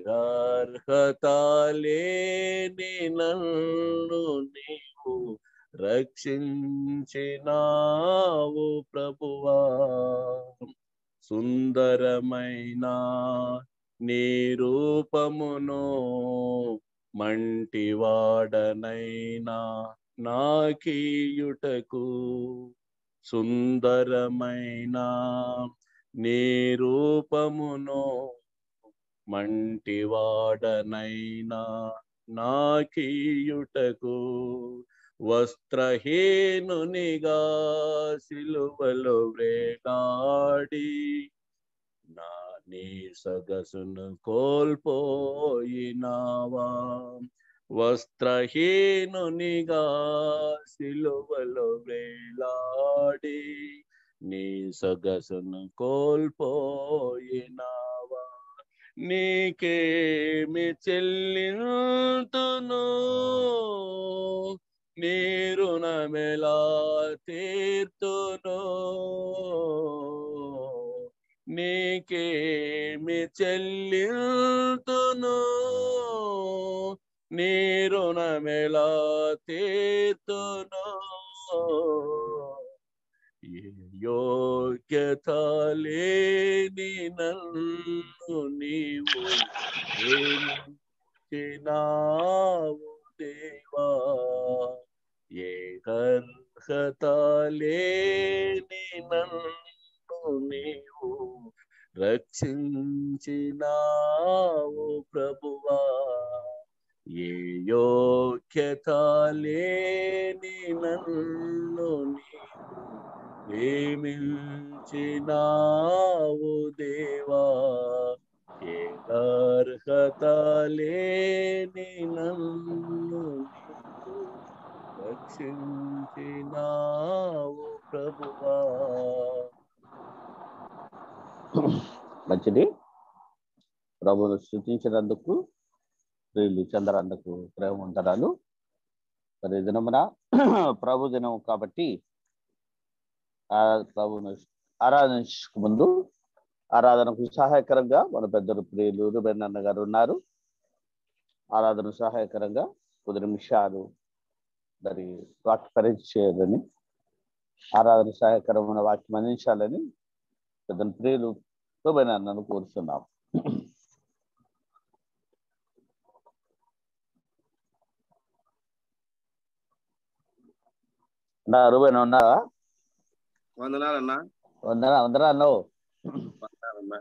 అర్హత లేని నన్ను నీవు రక్షించినావు ప్రభువా సుందరమైన నీ రూపమును మంటివాడనైనా నాకీయుటకు సుందరమైన నీ రూపమును మంటివాడనైనా నాకీయుటకు వస్త్రహీనునిగా సిలువలో వేలాడి నా నీ సొగసును కోల్పోయినావా వస్త్రహీనునిగా సిలువలో వేలాడి నీ సొగసును కోల్పోయినావా నీకేమి చెల్లింతును నీ రుణమెలా తీర్తును నీకేమి చెల్లింతును నీ రుణమెలా తీర్తును ఏ యోగ్యత లేని నన్ను నీవు ప్రేమించినావు దేవా ఏ అర్హత లేని నన్ను నీవు రక్షించినావు ప్రభువా ఏ యోగ్యత లేని నన్ను నీవు ప్రేమించినావు దేవా ఏ అర్హత లేని నన్ను నీవు రక్షించినావు ప్రభువా మంచిది ప్రభువును సృష్టించినందుకు ప్రియులు చంద్రందుకు ప్రేమ వందనాలు మరి ఈ దినమున ప్రభు దినం కాబట్టి ఆ ప్రభును ఆరాధించక ముందు ఆరాధనకు సహాయకరంగా మన పెద్దలు ప్రియులు రుబెన్ అన్న గారు ఉన్నారు ఆరాధన సహాయకరంగా కొద్ది నిమిషాలు మరి వాక్య పరీక్ష చేయాలని ఆరాధన సహాయకరమైన వాక్యం అందించాలని పెద్దలు ప్రియులు రుబెన్ అన్నను కోరుతున్నాం నా రుబెన్ ఉన్నారా వందనాలన్నా వందనా వందనా అన్నావు వందనాలన్నా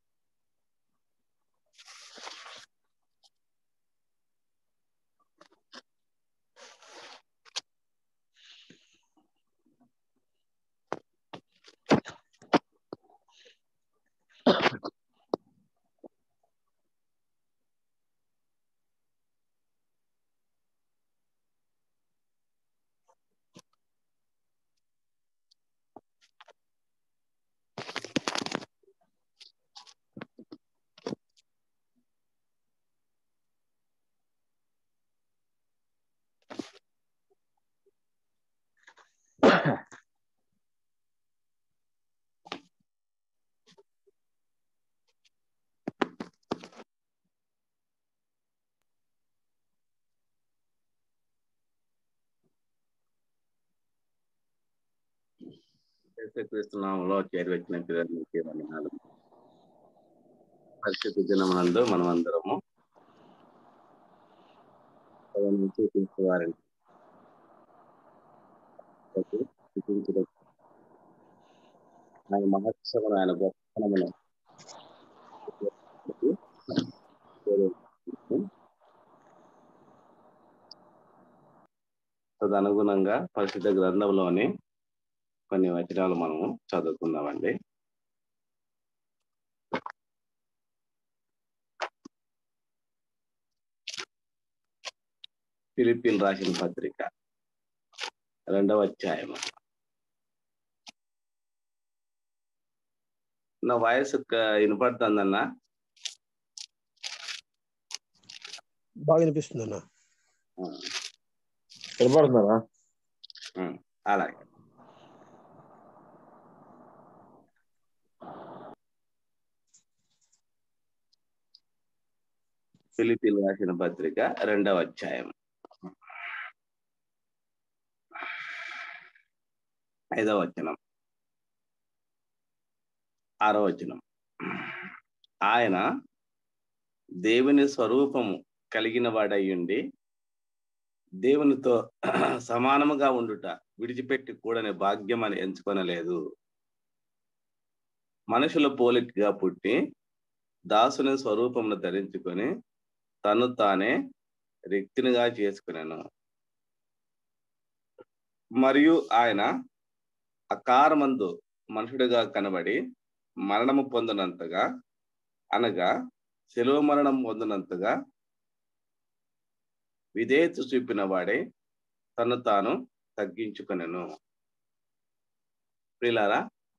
క్రీస్తునామంలో చేరి వచ్చిన పిల్లలకి వందనాలు పరిస్థితి దినమునందు మనం అందరము ప్రభువును చూపించేవారిని చూపించడం ఆయన మహోత్సవం ఆయన గొప్పనమును తదనుగుణంగా పరిశుద్ధ గ్రంథంలోని కొన్ని వచనాలు మనము చదువుకుందామండి ఫిలిపిన్ రాసిన పత్రిక రెండవ అధ్యాయము నా వాయిస్ వినపడుతుందన్నా బాగా అనిపిస్తుంది అన్న వినపడుతున్నారా అలాగే ఫిలిపిన్ రాసిన పత్రిక రెండవ అధ్యాయం ఐదవ వచనం ఆరో వచనం ఆయన దేవుని స్వరూపము కలిగిన వాడయ్యుండి దేవునితో సమానముగా ఉండుట విడిచిపెట్టి కూడని భాగ్యం అని ఎంచుకొనలేదు మనుషుల పోలికగా పుట్టి దాసుని స్వరూపమును ధరించుకొని తను తానే రిక్తినిగా చేసుకున్నాను మరియు ఆయన అకారమందు మనుషుడిగా కనబడి మరణము పొందినంతగా అనగా సెలవు మరణం పొందినంతగా విధేయత చూపిన వాడే తను తాను తగ్గించుకొనెను ప్రియులారా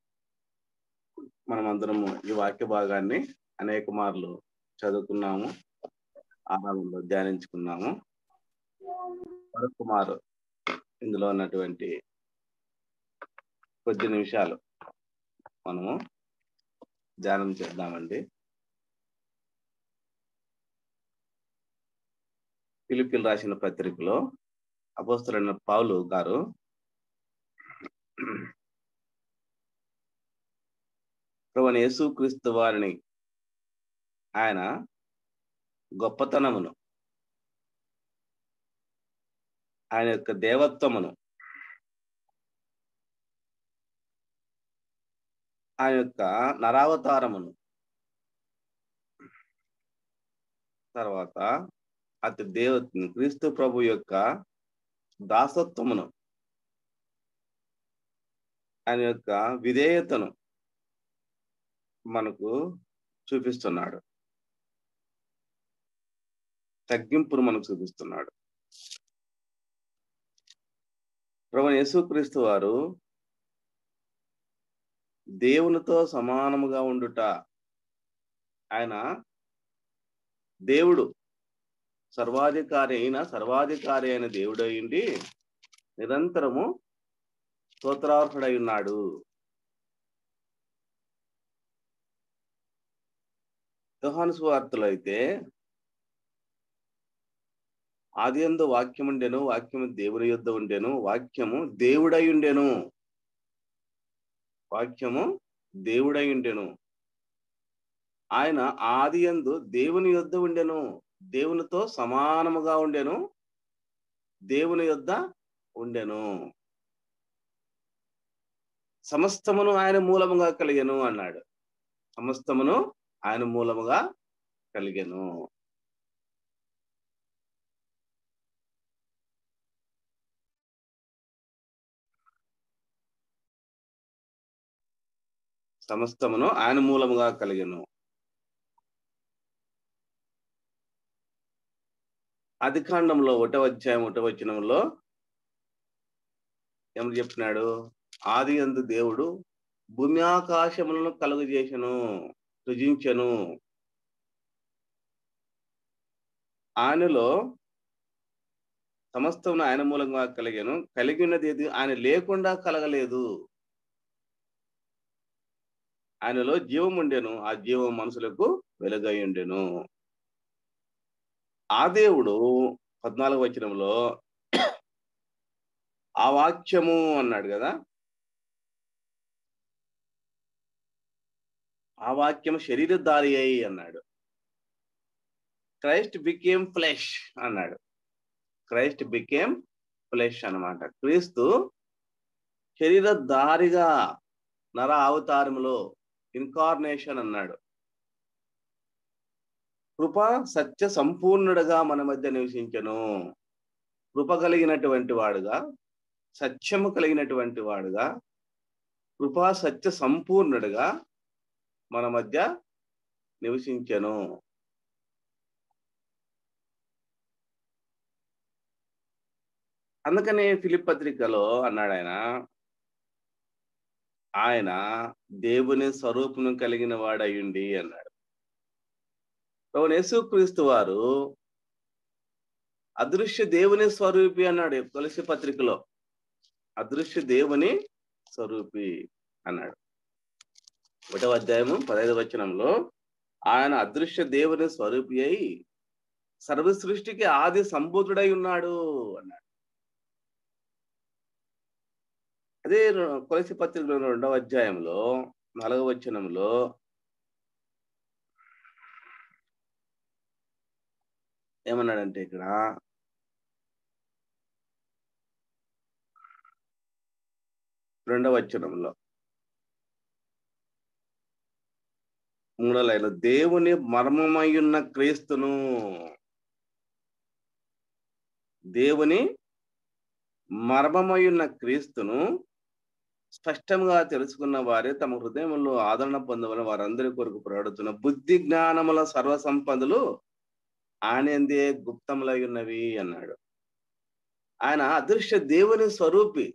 మనమందరము ఈ వాక్య భాగాన్ని అనేక మార్లు చదువుకున్నాము ఆరాధనలో ధ్యానించుకున్నాము మరొక మారు ఇందులో ఉన్నటువంటి కొద్ది నిమిషాలు మనము ధ్యానం చేద్దామండి ఫిలిపిన్ రాసిన పత్రికలో అపోస్తులైన పౌలు గారు ప్రభుని యేసుక్రీస్తు వారిని ఆయన గొప్పతనమును ఆయన యొక్క దేవత్వమును ఆయన యొక్క నరావతారమును తర్వాత అతి దేవ క్రీస్తు ప్రభు యొక్క దాసత్వమును ఆయన యొక్క విధేయతను మనకు చూపిస్తున్నాడు తగ్గింపును మనకు చూపిస్తున్నాడు ప్రభు యేసుక్రీస్తు వారు దేవునితో సమానముగా ఉండుట ఆయన దేవుడు సర్వాధికారి అయిన సర్వాధికారి అయిన దేవుడు అయింది నిరంతరము స్తోత్రార్హుడై ఉన్నాడు యోహాను సువార్తలో అయితే ఆది ఎందు వాక్యం ఉండెను వాక్యము దేవుని యొద్ద ఉండెను వాక్యము దేవుడై ఉండెను వాక్యము దేవుడై ఉండెను ఆయన ఆది ఎందు దేవుని యొద్ద ఉండెను దేవునితో సమానముగా ఉండెను దేవుని యొద్ద ఉండెను సమస్తమును ఆయన మూలముగా కలిగెను అన్నాడు సమస్తమును ఆయన మూలముగా కలిగెను సమస్తమును ఆయన మూలముగా కలిగెను అధికాండంలో ఒకటో అధ్యాయం ఒకటో వచనంలో ఏమని చెప్తున్నాడు ఆది అందు దేవుడు భూమి ఆకాశములను కలుగు చేసను సృజించను ఆయనలో సమస్తమును ఆయన మూలంగా కలిగాను కలిగినది ఏది ఆయన లేకుండా కలగలేదు ఆయనలో జీవం ఉండెను ఆ జీవం మనుషులకు వెలుగై ఉండెను ఆ దేవుడు పద్నాలుగు వచనంలో ఆ వాక్యము అన్నాడు కదా ఆ వాక్యం శరీరధారి అయి అన్నాడు క్రైస్ట్ బికేమ్ ఫ్లెష్ అన్నాడు క్రైస్ట్ బికేమ్ ఫ్లెష్ అన్నమాట క్రీస్తు శరీరధారిగా నర అవతారములో ఇన్కార్నేషన్ అన్నాడు కృప సత్య సంపూర్ణుడుగా మన మధ్య నివసించను కృప కలిగినటువంటి వాడుగా సత్యము కలిగినటువంటి వాడుగా కృపా సత్య సంపూర్ణుడుగా మన మధ్య నివసించను అందుకనే ఫిలిప్ పత్రికలో అన్నాడు ఆయన ఆయన దేవుని స్వరూపము కలిగిన వాడయుండి అన్నాడు ప్రభువు యేసుక్రీస్తు వారు అదృశ్య దేవుని స్వరూపి అన్నాడు తులసి పత్రికలో అదృశ్య దేవుని స్వరూపి అన్నాడు ఒకటవ అధ్యాయము పదహైదు వచనంలో ఆయన అదృశ్య దేవుని స్వరూపి అయి సర్వ సృష్టికి ఆది సంబూతుడై ఉన్నాడు అన్నాడు అదే ర- కొలసి పత్రికలో రెండవ అధ్యాయంలో నాలుగవ వచనంలో ఏమన్నాడంటే ఇక్కడ రెండవ వచనంలో మూడో లైన్ దేవుని మర్మమయ్యున్న క్రీస్తును దేవుని మర్మమయ్యున్న క్రీస్తును స్పష్టంగా తెలుసుకున్న వారే తమ హృదయంలో ఆదరణ పొందవని వారందరి కొరకు ప్రకటిస్తున్న బుద్ధి జ్ఞానముల సర్వ సంపదలు ఆయనందే గుప్తములై ఉన్నవి అన్నాడు ఆయన అదృశ్య దేవుని స్వరూపి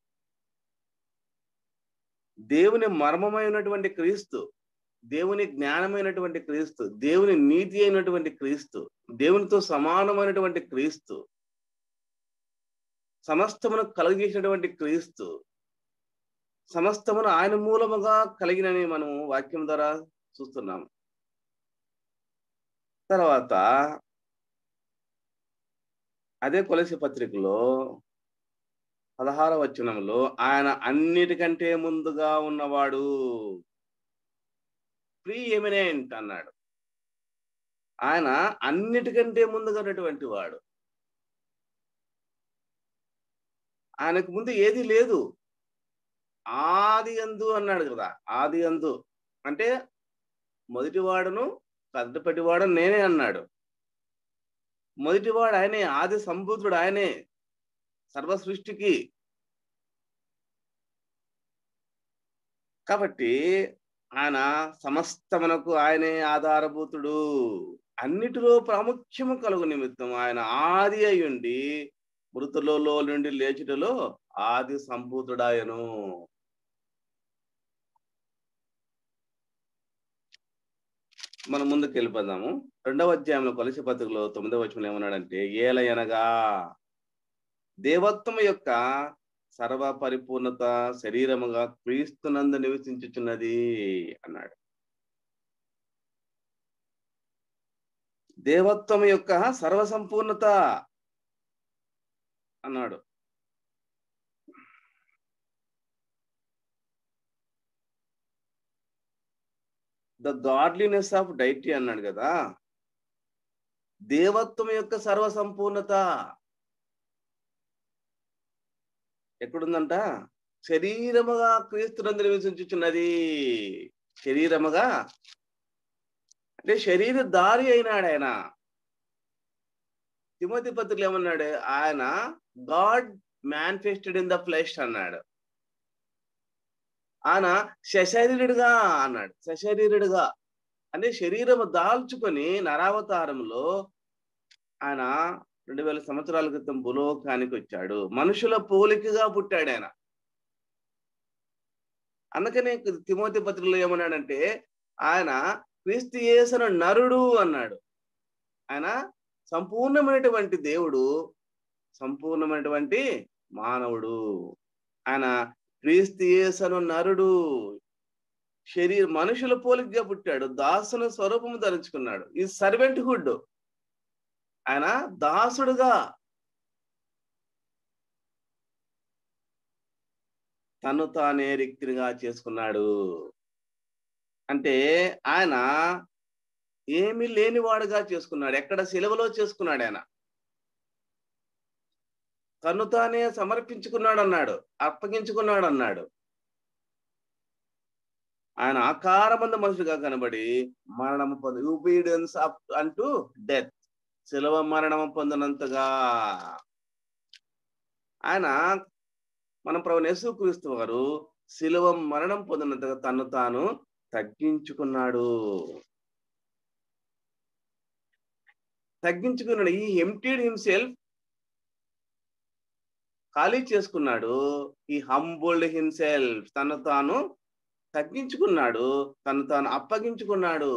దేవుని మర్మమైనటువంటి క్రీస్తు దేవుని జ్ఞానమైనటువంటి క్రీస్తు దేవుని నీతి అయినటువంటి క్రీస్తు దేవునితో సమానమైనటువంటి క్రీస్తు సమస్తమును కలుగజేసినటువంటి క్రీస్తు సమస్తమును ఆయన మూలముగా కలిగినని మనం వాక్యం ద్వారా చూస్తున్నాం తర్వాత అదే కొలసి పత్రికలో పదహార వచనంలో ఆయన అన్నిటికంటే ముందుగా ఉన్నవాడు ప్రీ ఎమినెంట్ అన్నాడు ఆయన అన్నిటికంటే ముందుగా ఉన్నటువంటి వాడు ఆయనకు ముందు ఏది లేదు ఆది అందు అన్నాడు కదా ఆది అందు అంటే మొదటివాడును కదటపటివాడు నేనే అన్నాడు మొదటివాడు ఆయనే ఆది సంభూతుడు ఆయనే సర్వ సృష్టికి కాబట్టి ఆయన సమస్తమునకు ఆయనే ఆధారభూతుడు అన్నిటిలో ప్రాముఖ్యము కలుగు నిమిత్తం ఆయన ఆది అయ్యుండి మృతులలో నుండి లేచుటలో ఆది సంభూతుడాయను మనం ముందుకు వెళ్ళిపోదాము రెండవ అధ్యాయంలో కొలసి పత్రికలో తొమ్మిదవ వచనం ఏమన్నాడంటే ఏలయనగా దేవత్వం యొక్క సర్వ పరిపూర్ణత శరీరముగా క్రీస్తునందు నివసించుచున్నది అన్నాడు దేవత్వం యొక్క సర్వ సంపూర్ణత అన్నాడు ద గాడ్లీనెస్ ఆఫ్ డైటీ అన్నాడు కదా దేవత్వం యొక్క సర్వ సంపూర్ణత ఎక్కడుందంట శరీరముగా క్రీస్తునందు నివసించుచున్నది శరీరముగా అంటే శరీర దారి అయినాడు ఆయన తిమోతి పత్రికలు ఏమన్నాడు ఆయన God manifested in the flesh అన్నాడు ఆయన సశరీరుడుగా అన్నాడు సశరీరుడుగా అంటే శరీరము దాల్చుకొని నరావతారంలో ఆయన రెండు వేల సంవత్సరాల క్రితం భూలోకానికి వచ్చాడు మనుషుల పోలికగా పుట్టాడు ఆయన అందుకనే తిమోతి పత్రికలో ఏమన్నాడంటే ఆయన క్రీస్తు యేసును నరుడు అన్నాడు ఆయన సంపూర్ణమైనటువంటి దేవుడు సంపూర్ణమైనటువంటి మానవుడు ఆయన క్రీస్తు యేసను నరుడు శరీర మనుషుల పోలికగా పుట్టాడు దాసుని స్వరూపము ధరించుకున్నాడు ఈ సర్వెంట్ హుడ్ ఆయన దాసుడుగా తను తానే రిక్తిగా చేసుకున్నాడు అంటే ఆయన ఏమీ లేనివాడుగా చేసుకున్నాడు ఎక్కడ సెలవులో చేసుకున్నాడు ఆయన తను తానే సమర్పించుకున్నాడు అన్నాడు అప్పగించుకున్నాడు అన్నాడు ఆయన ఆకారమంద మనుషులుగా కనబడి మరణము పొంది ఒబీడియన్స్ అప్ అంటూ డెత్ శిలవ మరణము పొందినంతగా ఆయన మన ప్రభు యేసుక్రీస్తు వారు శిలువ మరణం పొందినంతగా తను తాను తగ్గించుకున్నాడు తగ్గించుకున్నాడు ఈ ఎంటీడ్ హిమ్సెల్ఫ్ ఖాళీ చేసుకున్నాడు ఈ హంబోల్డ్ హిమ్సెల్ఫ్ తను తాను తగ్గించుకున్నాడు తను తాను అప్పగించుకున్నాడు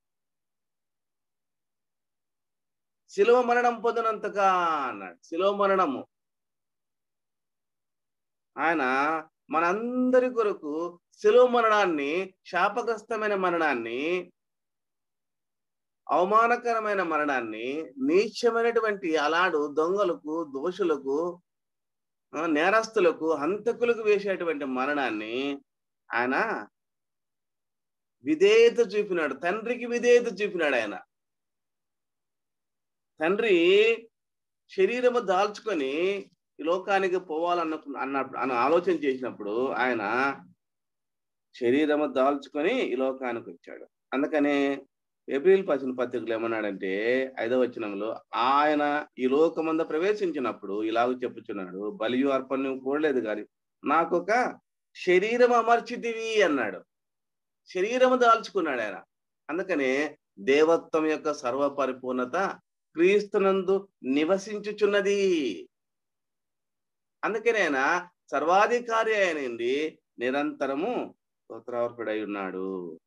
శిలువ మరణం పొందినంతగా అన్నాడు శిలువ మరణము ఆయన మనందరి కొరకు శిలువ మరణాన్ని శాపగ్రస్తమైన మరణాన్ని అవమానకరమైన మరణాన్ని నీచమైనటువంటి అలాడు దొంగలకు దోషులకు ఆ, నేరస్తులకు హంతకులకు వేసేటువంటి మరణాన్ని ఆయన విధేయత చూపినాడు తండ్రికి విధేయత చూపినాడు ఆయన తండ్రి శరీరము దాల్చుకొని ఈ లోకానికి పోవాలన్న అన్నప్పుడు అని ఆలోచన చేసినప్పుడు ఆయన శరీరము దాల్చుకొని ఈ లోకానికి వచ్చాడు అందుకనే ఏప్రిల్ పచ్చిన పత్రికలు ఏమన్నాడంటే ఐదవ వచనంలో ఆయన ఈ లోకమంద ప్రవేశించినప్పుడు ఇలాగ చెప్పుచున్నాడు బలియు అర్పణ నువ్వు కోరలేదు కానీ నాకు ఒక శరీరం అమర్చితివి అన్నాడు శరీరము దాల్చుకున్నాడు ఆయన అందుకనే దేవత్వం యొక్క సర్వ పరిపూర్ణత క్రీస్తునందు నివసించుచున్నది అందుకనే ఆయన సర్వాధికారి అయినండి నిరంతరము స్తోత్రార్పుడై ఉన్నాడు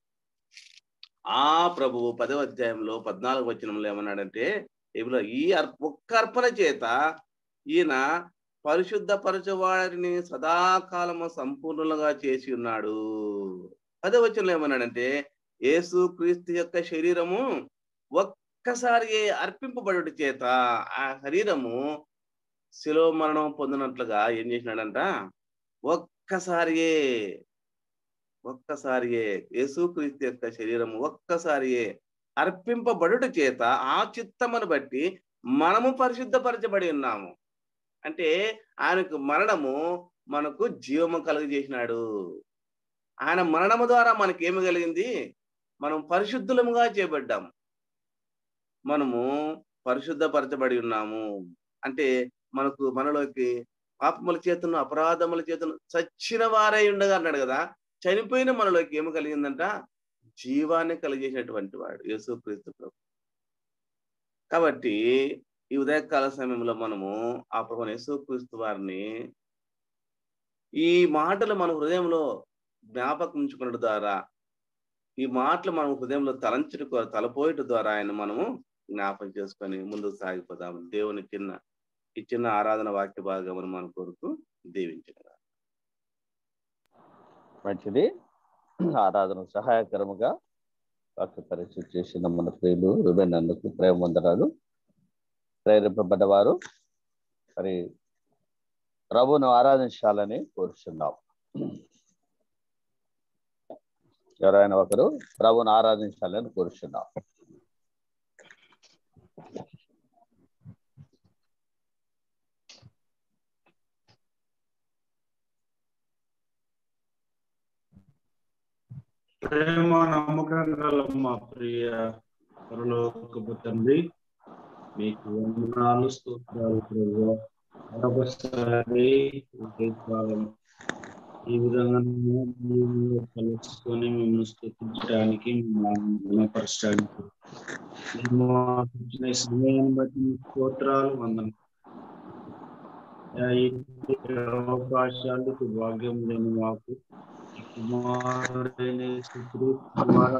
ఆ ప్రభువు పదవ అధ్యాయంలో పద్నాలుగు వచనంలో ఏమన్నాడంటే ఇప్పుడు ఈ అర్ప ఒక్క అర్పణ చేత ఈయన పరిశుద్ధపరచువాడిని సదాకాలము సంపూర్ణంగా చేసి ఉన్నాడు పదవ వచనంలో ఏమన్నాడంటే యేసు క్రీస్తు యొక్క శరీరము ఒక్కసారి అర్పింపబడుట చేత ఆ శరీరము శిలో మరణం పొందినట్లుగా ఏం చేసినాడంట ఒక్కసారియే ఒక్కసారియే యేసుక్రీస్తు యొక్క శరీరము ఒక్కసారియే అర్పింపబడుట చేత ఆ చిత్తమును బట్టి మనము పరిశుద్ధపరచబడి ఉన్నాము అంటే ఆయనకు మరణము మనకు జీవము కలుగజేసినాడు ఆయన మరణము ద్వారా మనకేమి కలిగింది మనం పరిశుద్ధులముగా చేయబడ్డాము మనము పరిశుద్ధపరచబడి ఉన్నాము అంటే మనకు మనలోకి పాపముల చేతను అపరాధముల చేతను చచ్చిన వారై ఉండగా అన్నాడు కదా చనిపోయిన మనలోకి ఏమి కలిగిందంట జీవాన్ని కలిగేసినటువంటి వాడు యేసుక్రీస్తు ప్రభు కాబట్టి ఈ ఉదయకాల సమయంలో మనము ఆ ప్రభు యేసుక్రీస్తు వారిని ఈ మాటలు మన హృదయంలో జ్ఞాపకం ఉంచుకున్నట్టు ద్వారా ఈ మాటలు మనం హృదయంలో తలంచుట తలపోయట ద్వారా ఆయన మనము జ్ఞాపకం చేసుకొని ముందుకు సాగిపోదాం దేవుని చిన్న ఈ చిన్న ఆరాధన వాక్య భాగం మన కొరకు దీవించిన మంచిది ఆరాధన సహాయకరముగా వాక్య పరిస్థితి చేసిన మన ప్రియులు రుబెన్ అన్నకు ప్రేమ వందనాలు ప్రేరేపబడ్డవారు మరి ప్రభును ఆరాధించాలని కోరుచున్నాం ఎవరైనా ఒకరు ప్రభును ఆరాధించాలని కోరుచున్నాం ప్రేమ నమ్మకం గల మా ప్రియ పరలోకపు తండ్రి మీకు వందనాలు స్తోత్రాలు ప్రభు మరొకసారి ఉదయకాలం ఈ విధంగా మేము కలుసుకొని మిమ్మల్ని స్థుతించడానికి మిమ్మల్ని గుణపరచడానికి మేము మాకు ఇచ్చిన ఈ సమయాన్ని బట్టి మీ స్తోత్రాలు వందనం ఈ అవకాశాలు భాగ్యం లేని మాకు కుమారుడైన యేసుక్రీస్తు ద్వారా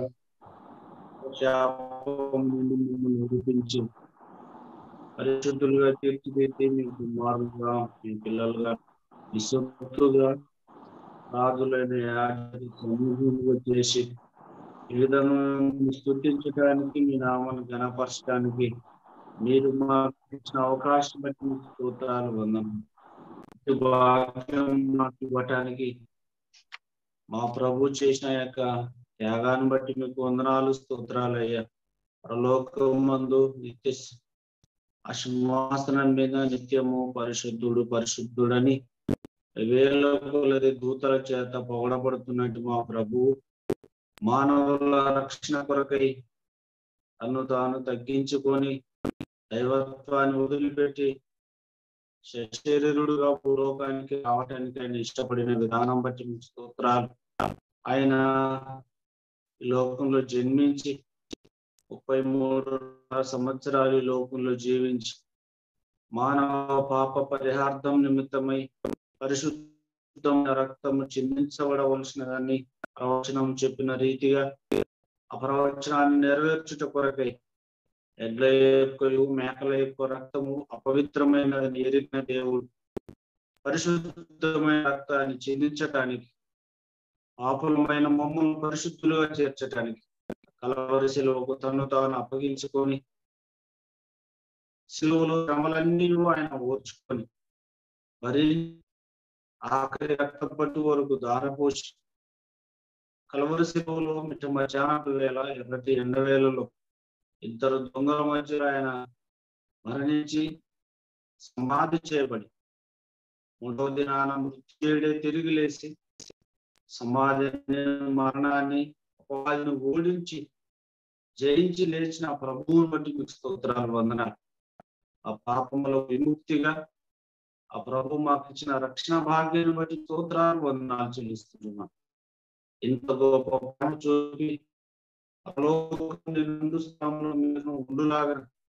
శాపం నుండి మిమ్మల్ని విడిపించి పరిశుద్ధులుగా తీర్చిదిద్ది మీ కుమారులుగా మీ పిల్లలుగా మీ సొత్తుగా రాజులైన యాజకులు సన్నిధులుగా చేసి ఈ విధంగా మిమ్మల్ని స్తుతించడానికి మీ నామాన్ని గణపరచడానికి మీరు మాకు ఇచ్చిన అవకాశం బట్టి మీ స్తోత్రాలు వందనం ఇటు భాగ్యం మాకు ఇవ్వటానికి మా ప్రభు చేసిన యొక్క త్యాగాన్ని బట్టి మీకు వందనాలు స్తోత్రాలు అయ్యా పరలోకం మందు నిత్య ఆ సింహాసనం మీద నిత్యము పరిశుద్ధుడు పరిశుద్ధుడని వేల కొలది దూతల చేత పొగడబడుతున్నట్టు మా ప్రభు మానవుల రక్షణ కొరకై తను తాను తగ్గించుకొని దైవత్వాన్ని వదిలిపెట్టి శరీరుడుగా భూలోకానికి రావటానికి ఆయన ఇష్టపడిన విధానం బట్టి మీకు స్తోత్రాలు ఆయన ఈ లోకంలో జన్మించి ముప్పై మూడు సంవత్సరాలు ఈ లోకంలో జీవించి మానవ పాప పరిహార్థం నిమిత్తమై పరిశుద్ధమైన రక్తము చిందించబడవలసిన దాన్ని ప్రవచనం చెప్పిన రీతిగా ఆ ప్రవచనాన్ని నెరవేర్చుట కొరకై ఎడ్ల యొక్కయు మేకల యొక్క రక్తము అపవిత్రమైనదని ఎరిగిన దేవుడు పరిశుద్ధమైన రక్తాన్ని చిందించటానికి పాపులమైన మమ్మల్ని పరిశుద్ధులుగా చేర్చటానికి కలవరి శిలువకు తను తాను అప్పగించుకొని శిలువలో శ్రమలన్నీ ఆయన ఓర్చుకొని మరి ఆఖరి రక్త పట్టు వరకు దారపోసి కలవరి శిలువలో మిట్ట మధ్యాహ్నం వేళ ఎర్రటి ఎండవేళలో ఇద్దరు దొంగల మధ్యలో ఆయన మరణించి సమాధి చేయబడి మూడవ దినాన మృత్యుడే తిరిగి లేచి సమాధి మరణాన్ని అపవాదిని ఓడించి జయించి లేచిన ప్రభువుని బట్టి మీకు స్తోత్రాలు వందనాలు ఆ పాపముల విముక్తిగా ఆ ప్రభు మాకు ఇచ్చిన రక్షణ భాగ్యాన్ని బట్టి స్తోత్రాలు వందనాలు చెల్లిస్తున్నాం ఇంత గొప్ప పని చూపి అలోకంలో స్థానంలో మీరు ఉండులాగా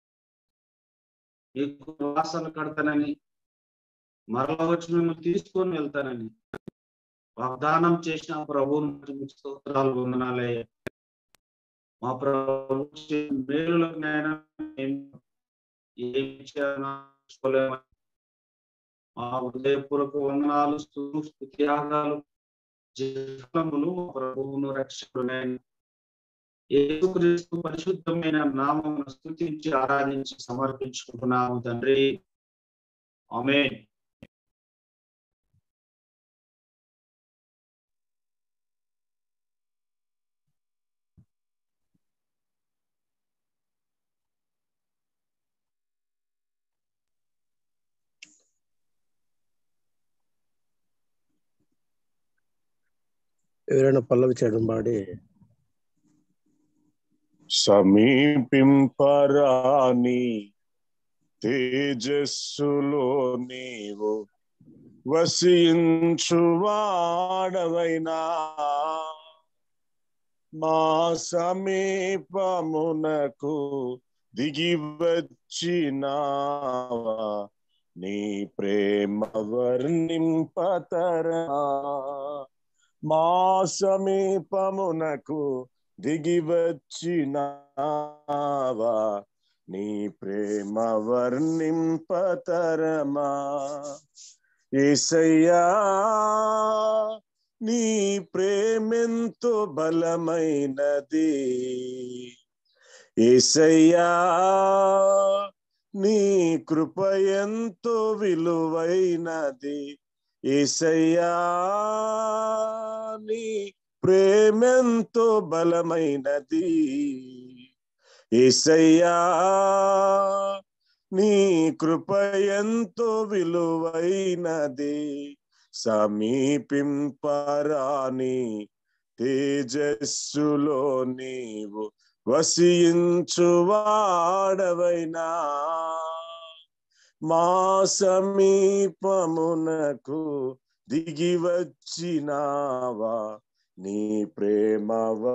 మీకు వాసన కడతానని మరల వచ్చి మిమ్మల్ని తీసుకొని వెళ్తానని వాగ్దానం చేసిన ప్రభువుని బట్టి మీకు స్తోత్రాలు వందనాలే మా ప్రభు మేలులకు నేను ఏమి చేయాలి మా హృదయపూర్వక వందనాలు త్యాగాలు జీవములు ప్రభువును రక్షకుడైన యేసుక్రీస్తు పరిశుద్ధమైన నామమును స్థుతించి ఆరాధించి సమర్పించుకుంటున్నాము తండ్రి ఆమె ఎవరైనా పల్లవి చేయడం పాడి సమీపింపరాని తేజస్సులో నీవు వసించువాడవైనా మా సమీపమునకు దిగి వచ్చినావా నీ ప్రేమ వర్ణింపతరా మా సమీపమునకు దిగి వచ్చినావా నీ ప్రేమ వర్ణింపతరమా ఏసయ్యా నీ ప్రేమెంతో బలమైనది ఏసయ్యా నీ కృప ఎంతో విలువైనది ఏసయ్యా నీ ప్రేమెంతో బలమైనది ఏసయ్యా నీ కృప ఎంతో విలువైనది సమీపింపరాని తేజస్సులో నీవు వసించువాడవైనా మా సమీపమునకు దిగి వచ్చినావా నీ ప్రేమ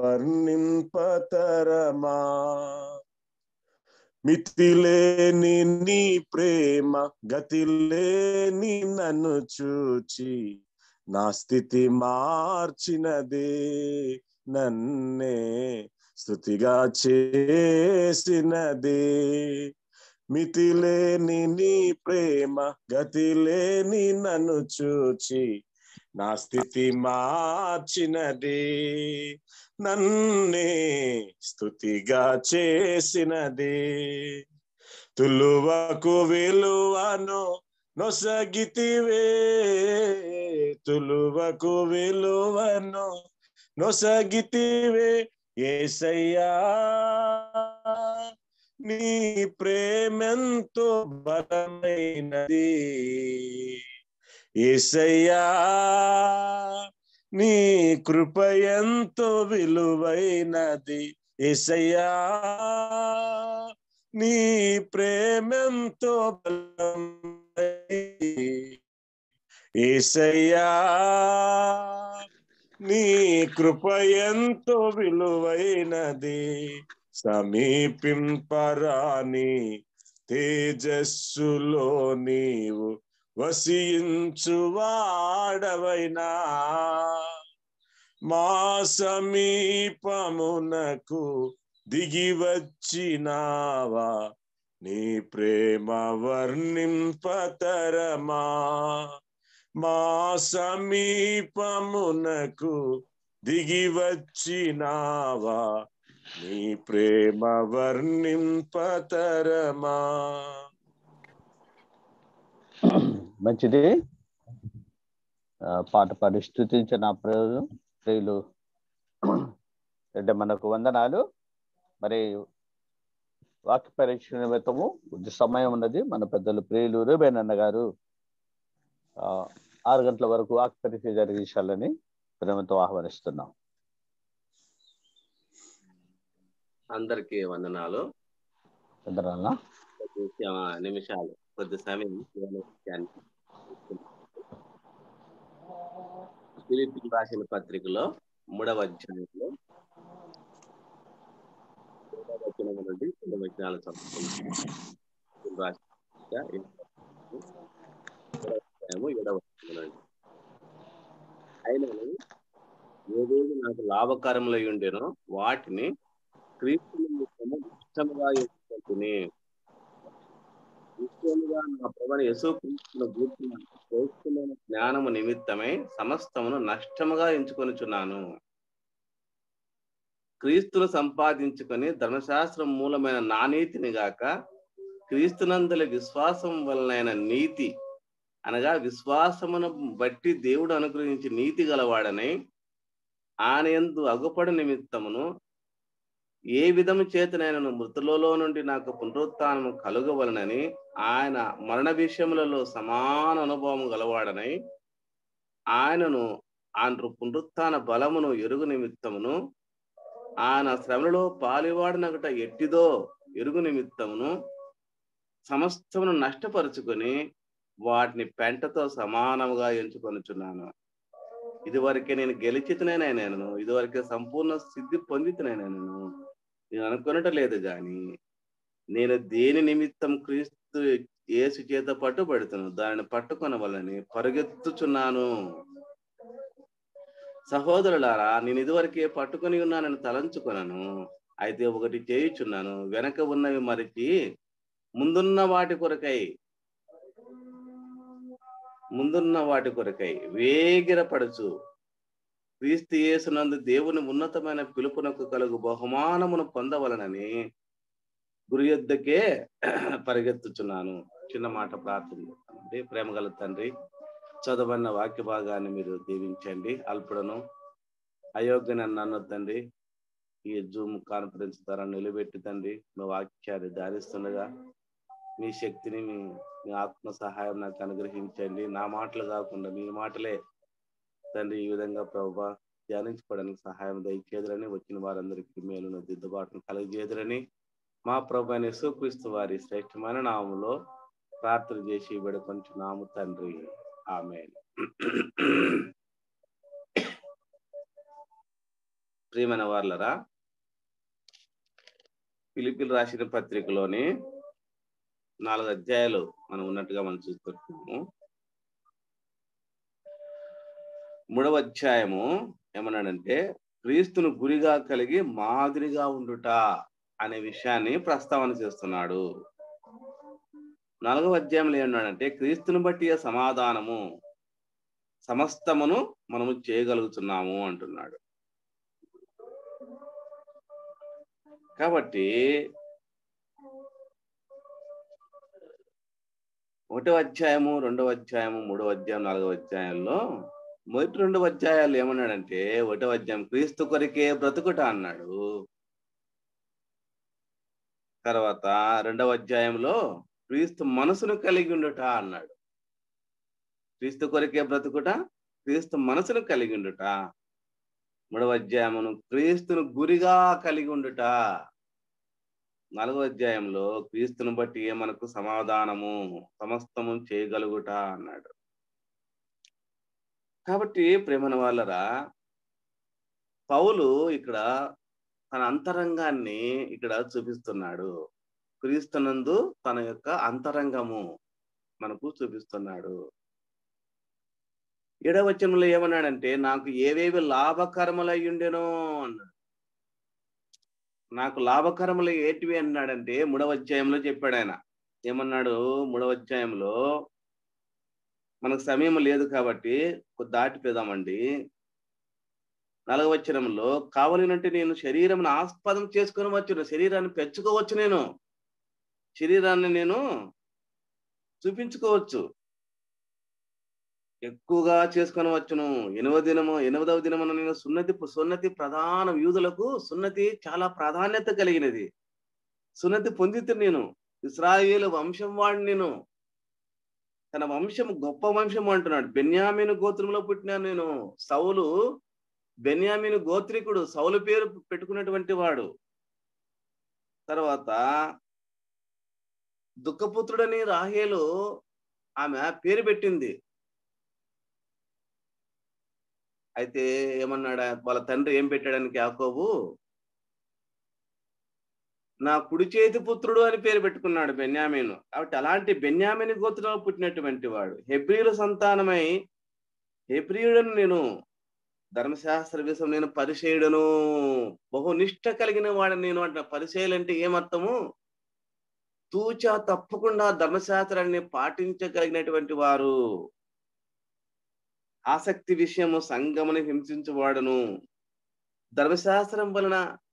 వర్ణింపతరమా మితిలేని నీ ప్రేమ గతిలేని నన్ను చూచి నా స్థితి మార్చినదే నన్నే స్థుతిగా చేసినదే మితిలేని నీ ప్రేమ గతిలేని నన్ను చూచి నా స్థితి మార్చినది నన్నే స్థుతిగా చేసినది తులువకు విలువను నొసగితివే తులువకు విలువను నొసగితివే ఏసయ్యా నీ ప్రేమెంతో బలమైనది ఏసయ్యా నీ కృప ఎంతో విలువైనది ఏసయ్యా నీ ప్రేమెంతో బలమైనది ఏసయ్యా నీ కృప ఎంతో విలువైనది సమీపింపరాని తేజస్సులో నీవు వసించువాడవైనా మా సమీపమునకు దిగి వచ్చినావా నీ ప్రేమ వర్ణింపతరమా మా సమీపమునకు దిగి వచ్చినావా నీ ప్రేమ వర్ణింపతరమా మంచిది ఆ, పాట పాడి స్థుతించిన ప్రియులు ప్రియులు అంటే మనకు వందనాలు మరి వాక్య పరీక్ష నిమిత్తము కొద్ది సమయం ఉన్నది మన పెద్దలు ప్రియులు రూబేనన్న గారు ఆ, ఆరు గంటల వరకు వాక్య పరీక్ష జరిగించాలని ప్రేమతో ఆహ్వానిస్తున్నాం అందరికీ వందనాలు చంద్రన్న కొద్ది సమ- నిమిషాలు కొద్ది సమయం దేవుని వాక్యానికి ఫిలిప్పీయులకు రాసిన పత్రికలో మూడవ అధ్యాయంలో మూడవ వచనం నుండి కొన్ని వచనాలు చదువుకుందాం. ఫిలిప్పీయులకు రాసిన పత్రిక, మూడవ అధ్యాయము ఏడవ వచనం నుండి. అయినను ఏదేది నాకు లాభకరములై ఉండేనో వాటిని క్రీస్తు నిమిత్తము ఇష్టముగా ఎంచుకుంటుని నిశ్చయముగా నా ప్రభుని యేసుక్రీస్తును గూర్చిన శ్రేష్టమైన జ్ఞానము నిమిత్తమై సమస్తమును నష్టముగా ఎంచుకొనుచున్నాను క్రీస్తును సంపాదించుకొని ధర్మశాస్త్రం మూలమైన నా నీతిని గాక క్రీస్తునందలి విశ్వాసం వలనైన నీతి అనగా విశ్వాసమును బట్టి దేవుడు అనుగ్రహించి నీతి గలవాడనై ఆయన యందు అగుపడు నిమిత్తమును ఏ విధము చేతనైనను మృతులలో నుండి నాకు పునరుత్థానము కలుగవలనని ఆయన మరణ విషయములలో సమాన అనుభవం గలవాడనై ఆయనను ఆయన పునరుత్థాన బలమును ఎరుగు నిమిత్తమును ఆయన శ్రమలలో పాలివాడినగట ఎట్టిదో ఎరుగు నిమిత్తమును సమస్తమును నష్టపరుచుకొని వాటిని పెంటతో సమానముగా ఎంచుకొనుచున్నాను ఇదివరకే నేను గెలిచితనైనా నేను ఇదివరకే సంపూర్ణ సిద్ధి పొందితనైనా నేను నేను అనుకునట లేదు గాని నేను దేని నిమిత్తం క్రీస్తు యేసు చేత పట్టుబడుతున్నాను దానిని పట్టుకొనవలని పరుగెత్తుచున్నాను సహోదరులారా నేను ఇదివరకే పట్టుకొని ఉన్నానని తలంచుకొనను అయితే ఒకటి చేయుచున్నాను వెనక ఉన్నవి మరిచి ముందున్న వాటి కొరకై ముందున్న వాటి కొరకై వేగిరపడుచు క్రీస్తు యేసునందు దేవుని ఉన్నతమైన పిలుపునకు కలుగు బహుమానమును పొందవలనని గురు యొద్దకే పరిగెత్తుచున్నాను చిన్న మాట ప్రార్థన చేస్తానండి ప్రేమగల తండ్రి చదవన్న వాక్య భాగాన్ని మీరు దీవించండి అల్పుడను అయోగ్యని నన్ను తండ్రి ఈ జూమ్ కాన్ఫరెన్స్ ద్వారా నిలబెట్టి తండ్రి మీ వాక్యాన్ని ధ్యానిస్తుండగా మీ శక్తిని మీ మీ ఆత్మ సహాయం నాకు అనుగ్రహించండి నా మాటలు కాకుండా మీ మాటలే తండ్రి ఈ విధంగా ప్రభా ధ్యానించుకోవడానికి సహాయం దయచేదురని వచ్చిన వారందరికీ మేలును దిద్దుబాటును కలుగజేదురని మా ప్రభు అయిన యేసుక్రీస్తు వారి శ్రేష్టమైన నామములో ప్రార్థన చేసి వేడుకొంచున్నాము తండ్రి ఆమె ప్రియమైన వాళ్ళరా పిలిపిలు రాసిన పత్రికలోని నాలుగు అధ్యాయాలు మనం ఉన్నట్టుగా మనం చూస్తున్నాము మూడవ అధ్యాయము ఏమన్నాడంటే క్రీస్తును గురిగా కలిగి మాదిరిగా ఉండుట అనే విషయాన్ని ప్రస్తావన చేస్తున్నాడు నాలుగవ అధ్యాయంలో ఏమన్నాడంటే క్రీస్తుని బట్టి సమాధానము సమస్తమును మనము చేయగలుగుతున్నాము అంటున్నాడు కాబట్టి ఒకటో అధ్యాయము రెండవ అధ్యాయము మూడవ అధ్యాయం నాలుగవ అధ్యాయంలో మొదటి రెండు అధ్యాయాలు ఏమన్నాడంటే ఒకటో అధ్యాయం క్రీస్తు కొరికే బ్రతుకుట అన్నాడు తర్వాత రెండవ అధ్యాయంలో క్రీస్తు మనసును కలిగి ఉండుట అన్నాడు క్రీస్తు కొరికే బ్రతుకుట క్రీస్తు మనసును కలిగి ఉండుట మూడవ అధ్యాయమును క్రీస్తును గురిగా కలిగి ఉండుట నాలుగవ అధ్యాయంలో క్రీస్తును బట్టి మనకు సమాధానము సమస్తము చేయగలుగుట అన్నాడు కాబట్టి ప్రేమన వాళ్ళరా పౌలు ఇక్కడ తన అంతరంగాన్ని ఇక్కడ చూపిస్తున్నాడు క్రీస్తునందు తన యొక్క అంతరంగము మనకు చూపిస్తున్నాడు ఏడవచనంలో ఏమన్నాడంటే నాకు ఏవేవి లాభకరములై ఉండెనో అన్నాడు నాకు లాభకరములు ఏటివి అన్నాడంటే మూడవ అధ్యాయంలో చెప్పాడు ఆయన ఏమన్నాడు మూడవ అధ్యాయంలో మనకు సమయం లేదు కాబట్టి దాటిపోదామండి నలగవచనంలో కావలినంటే నేను శరీరం ఆస్పదం చేసుకొని వచ్చును శరీరాన్ని పెంచుకోవచ్చు నేను శరీరాన్ని నేను చూపించుకోవచ్చు ఎక్కువగా చేసుకొని వచ్చును ఎనిమిదవ దినము ఎనిమిదవ దినమున నేను సున్నతి సున్నతి ప్రధాన యూదులకు సున్నతి చాలా ప్రాధాన్యత కలిగినది సున్నతి పొందితే నేను ఇస్రాయేలు వంశం వాడిని నేను తన వంశం గొప్ప వంశం అంటున్నాడు బెన్యామీను గోత్రంలో పుట్టిన నేను సౌలు బెన్యామీను గోత్రికుడు సౌలు పేరు పెట్టుకున్నటువంటి వాడు తర్వాత దుఃఖపుత్రుడని రాహేలు ఆమె పేరు పెట్టింది అయితే ఏమన్నాడు వాళ్ళ తండ్రి ఏం పెట్టాడానికి యాకోబు నా కుడి చేతి పుత్రుడు అని పేరు పెట్టుకున్నాడు బెన్యామీను కాబట్టి అలాంటి బెన్యామిని గోత్రంలో పుట్టినటువంటి వాడు హెబ్రియుల సంతానమై హెబ్రియుడను నేను ధర్మశాస్త్ర విషయం నేను పరిచయుడను బహునిష్ట కలిగిన వాడని నేను అంటున్నా పరిచయలు అంటే ఏమర్థము తూచా తప్పకుండా ధర్మశాస్త్రాన్ని పాటించగలిగినటువంటి వారు ఆసక్తి విషయము సంగమని హింసించవాడను ధర్మశాస్త్రం వలన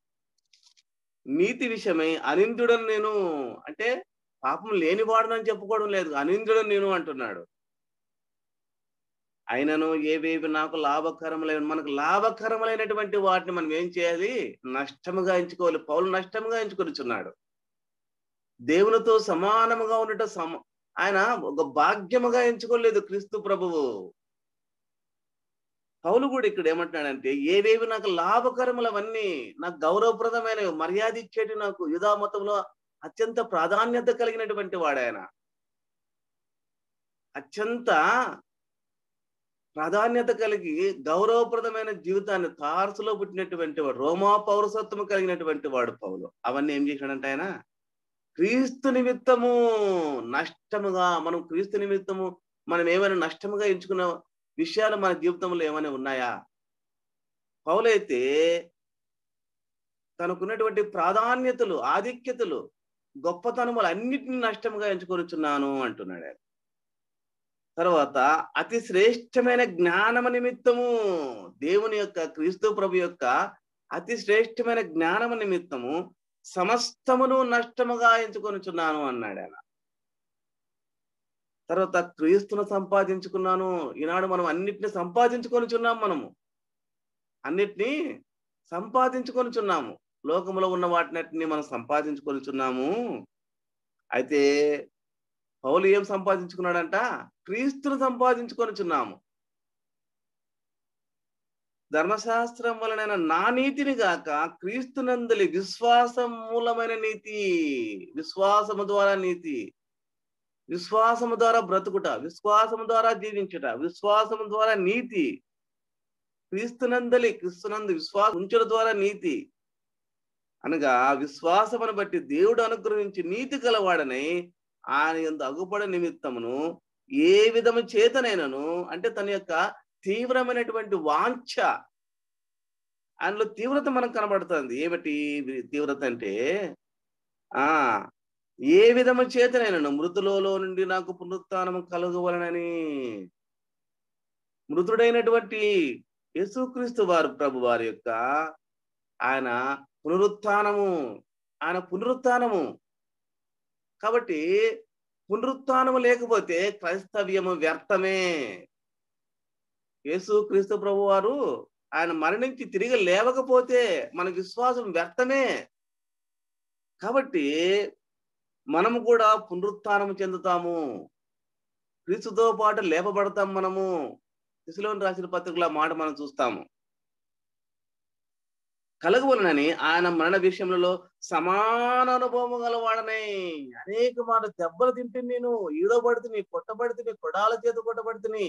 నీతి విషయమై అనిందుడని నేను అంటే పాపం లేనివాడునని చెప్పుకోవడం లేదు అనిందుడని నేను అంటున్నాడు అయినను ఏవేవి నాకు లాభకరములైన మనకు లాభకరములైనటువంటి వాటిని మనం ఏం చేయాలి నష్టముగా ఎంచుకోవాలి పౌలు నష్టముగా ఎంచుకొనిచున్నాడు దేవునితో సమానముగా ఉండటం సమ ఆయన ఒక భాగ్యముగా ఎంచుకోలేదు క్రీస్తు ప్రభువు పౌలు కూడా ఇక్కడ ఏమంటున్నాడంటే ఏవేవి నాకు లాభకరములవన్నీ నాకు గౌరవప్రదమైన మర్యాద ఇచ్చేటి నాకు యుధా మతంలో అత్యంత ప్రాధాన్యత కలిగినటువంటి వాడాయన అత్యంత ప్రాధాన్యత కలిగి గౌరవప్రదమైన జీవితాన్ని తారసులో పుట్టినటువంటి వాడు రోమా పౌరసత్వము కలిగినటువంటి వాడు పౌలు అవన్నీ ఏం చేశాడంటే ఆయన క్రీస్తు నిమిత్తము నష్టముగా మనం క్రీస్తు నిమిత్తము మనం ఏమైనా నష్టముగా ఎంచుకున్న విషయాలు మన జీవితంలో ఏమైనా ఉన్నాయా పౌలైతే తనకున్నటువంటి ప్రాధాన్యతలు ఆధిక్యతలు గొప్పతనములు అన్నిటిని నష్టముగా ఎంచుకొనిచున్నాను అంటున్నాడు ఆయన తర్వాత అతి శ్రేష్టమైన జ్ఞానము నిమిత్తము దేవుని యొక్క క్రీస్తు ప్రభు యొక్క అతి శ్రేష్టమైన జ్ఞానము నిమిత్తము సమస్తమును నష్టముగా ఎంచుకొనిచున్నాను అన్నాడు ఆయన తర్వాత క్రీస్తును సంపాదించుకున్నాను ఈనాడు మనం అన్నిటిని సంపాదించుకొనిచున్నాం మనము అన్నిటినీ సంపాదించుకొనిచున్నాము లోకంలో ఉన్న వాటినటిని మనం సంపాదించుకొనిచున్నాము అయితే పౌలు ఏం సంపాదించుకున్నాడంట క్రీస్తును సంపాదించుకొనిచున్నాము ధర్మశాస్త్రం వలన నా నీతిని గాక క్రీస్తునందలి విశ్వాసం మూలమైన నీతి విశ్వాసము ద్వారా నీతి విశ్వాసము ద్వారా బ్రతుకుట విశ్వాసము ద్వారా జీవించుట విశ్వాసము ద్వారా నీతి క్రీస్తునందలి క్రీస్తునందు విశ్వాసం ఉంచుట ద్వారా నీతి అనగా విశ్వాసమును బట్టి దేవుడు అనుగ్రహించి నీతి గలవాడనై ఆయన ఎందు అగుపడ నిమిత్తమును ఏ విధము చేతనైనను అంటే తన యొక్క తీవ్రమైనటువంటి వాంఛ ఆయనలో తీవ్రత మనకు కనబడుతుంది ఏమిటి తీవ్రత అంటే ఆ ఏ విధము చేతనైనను మృతులలో నుండి నాకు పునరుత్నము కలుగవలనని మృతుడైనటువంటి యేసుక్రీస్తు వారు ప్రభు వారి యొక్క ఆయన పునరుత్నము ఆయన పునరుత్నము కాబట్టి పునరుత్నము లేకపోతే క్రైస్తవ్యము వ్యర్థమే యేసు క్రీస్తు ప్రభు వారు ఆయన మరణించి తిరిగి లేవకపోతే మన విశ్వాసం వ్యర్థమే కాబట్టి మనము కూడా పునరుత్నము చెందుతాము క్రీస్తుతో పాటు లేపబడతాం మనము శిశులోని రాసిన పత్రికల మాట మనం చూస్తాము కలగవలనని ఆయన మరణ విషయంలో సమాన అనుభవం గలవాడనే అనేక మాట దెబ్బలు తింటే నేను ఈడబడుతుని కొట్టబడుతుని కొడాల చేత కొట్టబడుతుని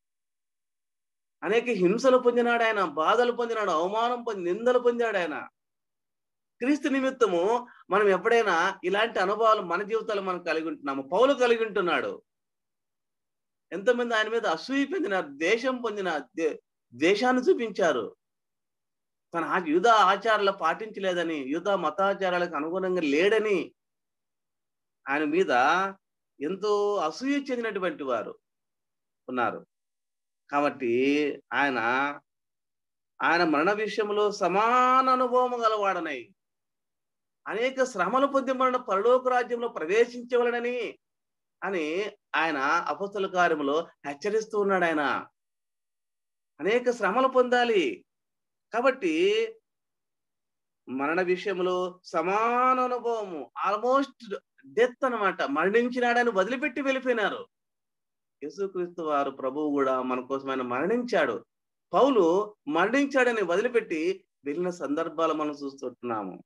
అనేక హింసలు పొందినాడు ఆయన బాధలు పొందినాడు అవమానం పొంది నిందలు పొందాడు ఆయన క్రీస్తు నిమిత్తము మనం ఎప్పుడైనా ఇలాంటి అనుభవాలు మన జీవితాలు మనం కలిగి ఉంటున్నాము పౌలు కలిగి ఉంటున్నాడు ఎంతమంది ఆయన మీద అసూయ పొందినారు దేశం పొందిన దేశాన్ని చూపించారు తన యుధ ఆచారాలు పాటించలేదని యుధ మతాచారాలకు అనుగుణంగా లేడని ఆయన మీద ఎంతో అసూయ చెందినటువంటి వారు ఉన్నారు కాబట్టి ఆయన ఆయన మరణ విషయంలో సమాన అనుభవం గలవాడనై అనేక శ్రమలు పొంది మరణ పరలోక రాజ్యంలో ప్రవేశించవలనని అని ఆయన అపస్తుల కార్యములో హెచ్చరిస్తూ ఉన్నాడు ఆయన అనేక శ్రమలు పొందాలి కాబట్టి మరణ విషయంలో సమాన అనుభవము ఆల్మోస్ట్ డెత్ అన్నమాట మరణించినాడని వదిలిపెట్టి వెళ్ళిపోయినారు యేసుక్రీస్తు వారు ప్రభువు కూడా మన కోసం ఆయన మరణించాడు పౌలు మరణించాడని వదిలిపెట్టి వెళ్ళిన సందర్భాలు మనం చూస్తుంటున్నాము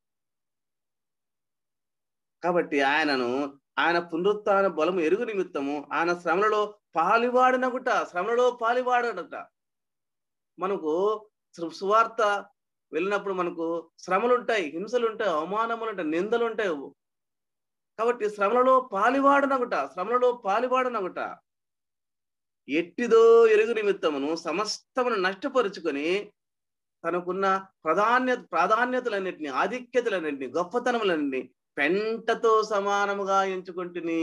కాబట్టి ఆయనను ఆయన పునరుత్థాన బలము ఎరుగు నిమిత్తము ఆయన శ్రమలలో పాలివాడినగుట శ్రమలలో పాలివాడట మనకు సు- సువార్త వెళ్ళినప్పుడు మనకు శ్రమలు ఉంటాయి హింసలు ఉంటాయి అవమానములు ఉంటాయి నిందలు ఉంటాయి కాబట్టి శ్రమలలో పాలివాడనగుట శ్రమలలో పాలివాడనగుట ఎట్టిదో ఎరుగు నిమిత్తమును సమస్తమును నష్టపరుచుకొని తనకున్న ప్రాధాన్యత ప్రాధాన్యతలన్నింటినీ ఆధిక్యతలన్నింటినీ గొప్పతనములన్నింటినీ పెంటతో సమానముగా ఎంచుకుంటుని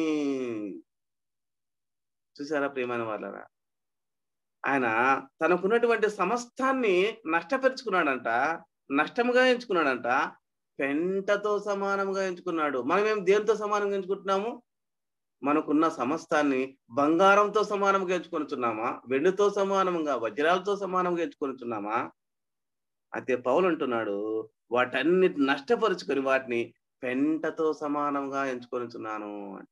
చూసారా ప్రియమైన వాళ్ళరా ఆయన తనకున్నటువంటి సమస్తాన్ని నష్టపరుచుకున్నాడంట నష్టముగా ఎంచుకున్నాడంట పెంటతో సమానంగా ఎంచుకున్నాడు మనం ఏం దేంతో సమానంగా ఎంచుకుంటున్నాము మనకున్న సమస్తాన్ని బంగారంతో సమానంగా ఎంచుకొనుచున్నామా వెండితో సమానంగా వజ్రాలతో సమానంగా ఎంచుకొనుచున్నామా అయితే పౌలు అంటున్నాడు వాటన్నిటి నష్టపరుచుకొని వాటిని పెంటతో సమానంగా ఎంచుకొనుచున్నాను అని.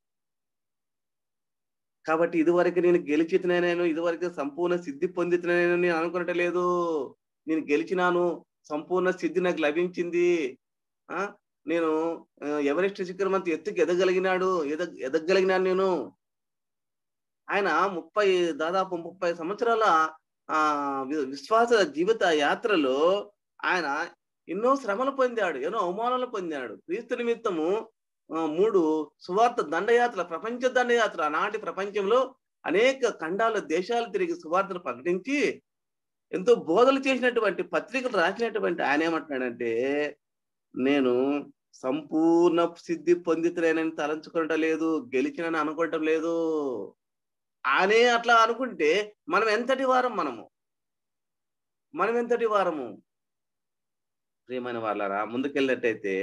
కాబట్టి ఇదివరకు నేను గెలిచితనేను ఇదివరకు సంపూర్ణ సిద్ధి పొందితనేను నేను అనుకునట్లేదు నేను గెలిచినాను సంపూర్ణ సిద్ధి నాకు లభించింది ఆ నేను ఆ, ఎవరెస్ట్ శిఖరం అంత ఎత్తుకు ఎదగలిగినాడు ఎద ఎదగలిగినాను నేను ఆయన ముప్పై దాదాపు ముప్పై సంవత్సరాల ఆ వి- విశ్వాస జీవిత యాత్రలో ఆయన ఎన్నో శ్రమలు పొందాడు ఎన్నో అవమానాలు పొందాడు క్రీస్తు నిమిత్తము ఆ, మూడు సువార్త దండయాత్ర ప్రపంచ దండయాత్ర ఆనాటి ప్రపంచంలో అనేక ఖండాల దేశాలు తిరిగి సువార్తను ప్రకటించి ఎంతో బోధలు చేసినటువంటి పత్రికలు రాసినటువంటి ఆయన ఏమంటున్నాడంటే నేను సంపూర్ణ సిద్ధి పొందితులేనని తలంచుకోవటం లేదు గెలిచినని అనుకోవటం లేదు ఆయనే అట్లా అనుకుంటే మనం ఎంతటి వారం మనము మనం ఎంతటి వారము ప్రియమైన వాళ్ళరా ముందుకెళ్ళినట్టయితే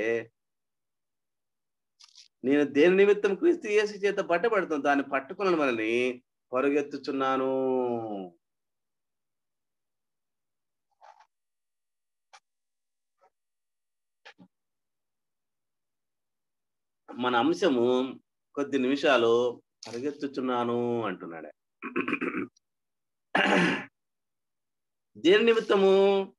నేను దేని నిమిత్తం క్రీస్తు యేసు చేత పట్టబడుతుంది దాన్ని పట్టుకున్నాను మనని పరుగెత్తుచున్నాను మన అంశము కొద్ది నిమిషాలు పరిగెత్తుచున్నాను అంటున్నాడు దేని నిమిత్తము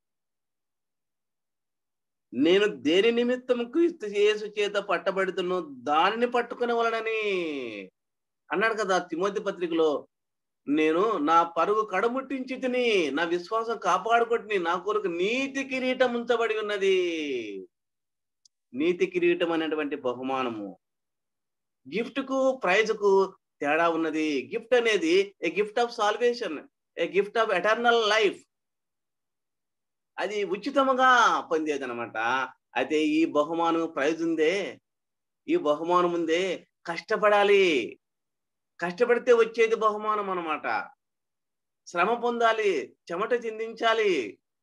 నేను దేని నిమిత్తము క్రీస్తు యేసు చేత పట్టబడుతున్నో దానిని పట్టుకునే వలనని అన్నాడు కదా తిమోతి పత్రికలో నేను నా పరుగు కడముట్టించి తిని నా విశ్వాసం కాపాడుకుంటుని నా కొరకు నీతి కిరీటం ఉంచబడి ఉన్నది నీతి కిరీటం అనేటువంటి బహుమానము గిఫ్ట్ కు ప్రైజ్ కు తేడా ఉన్నది గిఫ్ట్ అనేది a gift of salvation a gift of eternal life అది ఉచితముగా పొందేది అనమాట అయితే ఈ బహుమానం ప్రైజ్ ఉందే ఈ బహుమానం ఉందే కష్టపడాలి కష్టపడితే వచ్చేది బహుమానం అన్నమాట శ్రమ పొందాలి చెమట చిందించాలి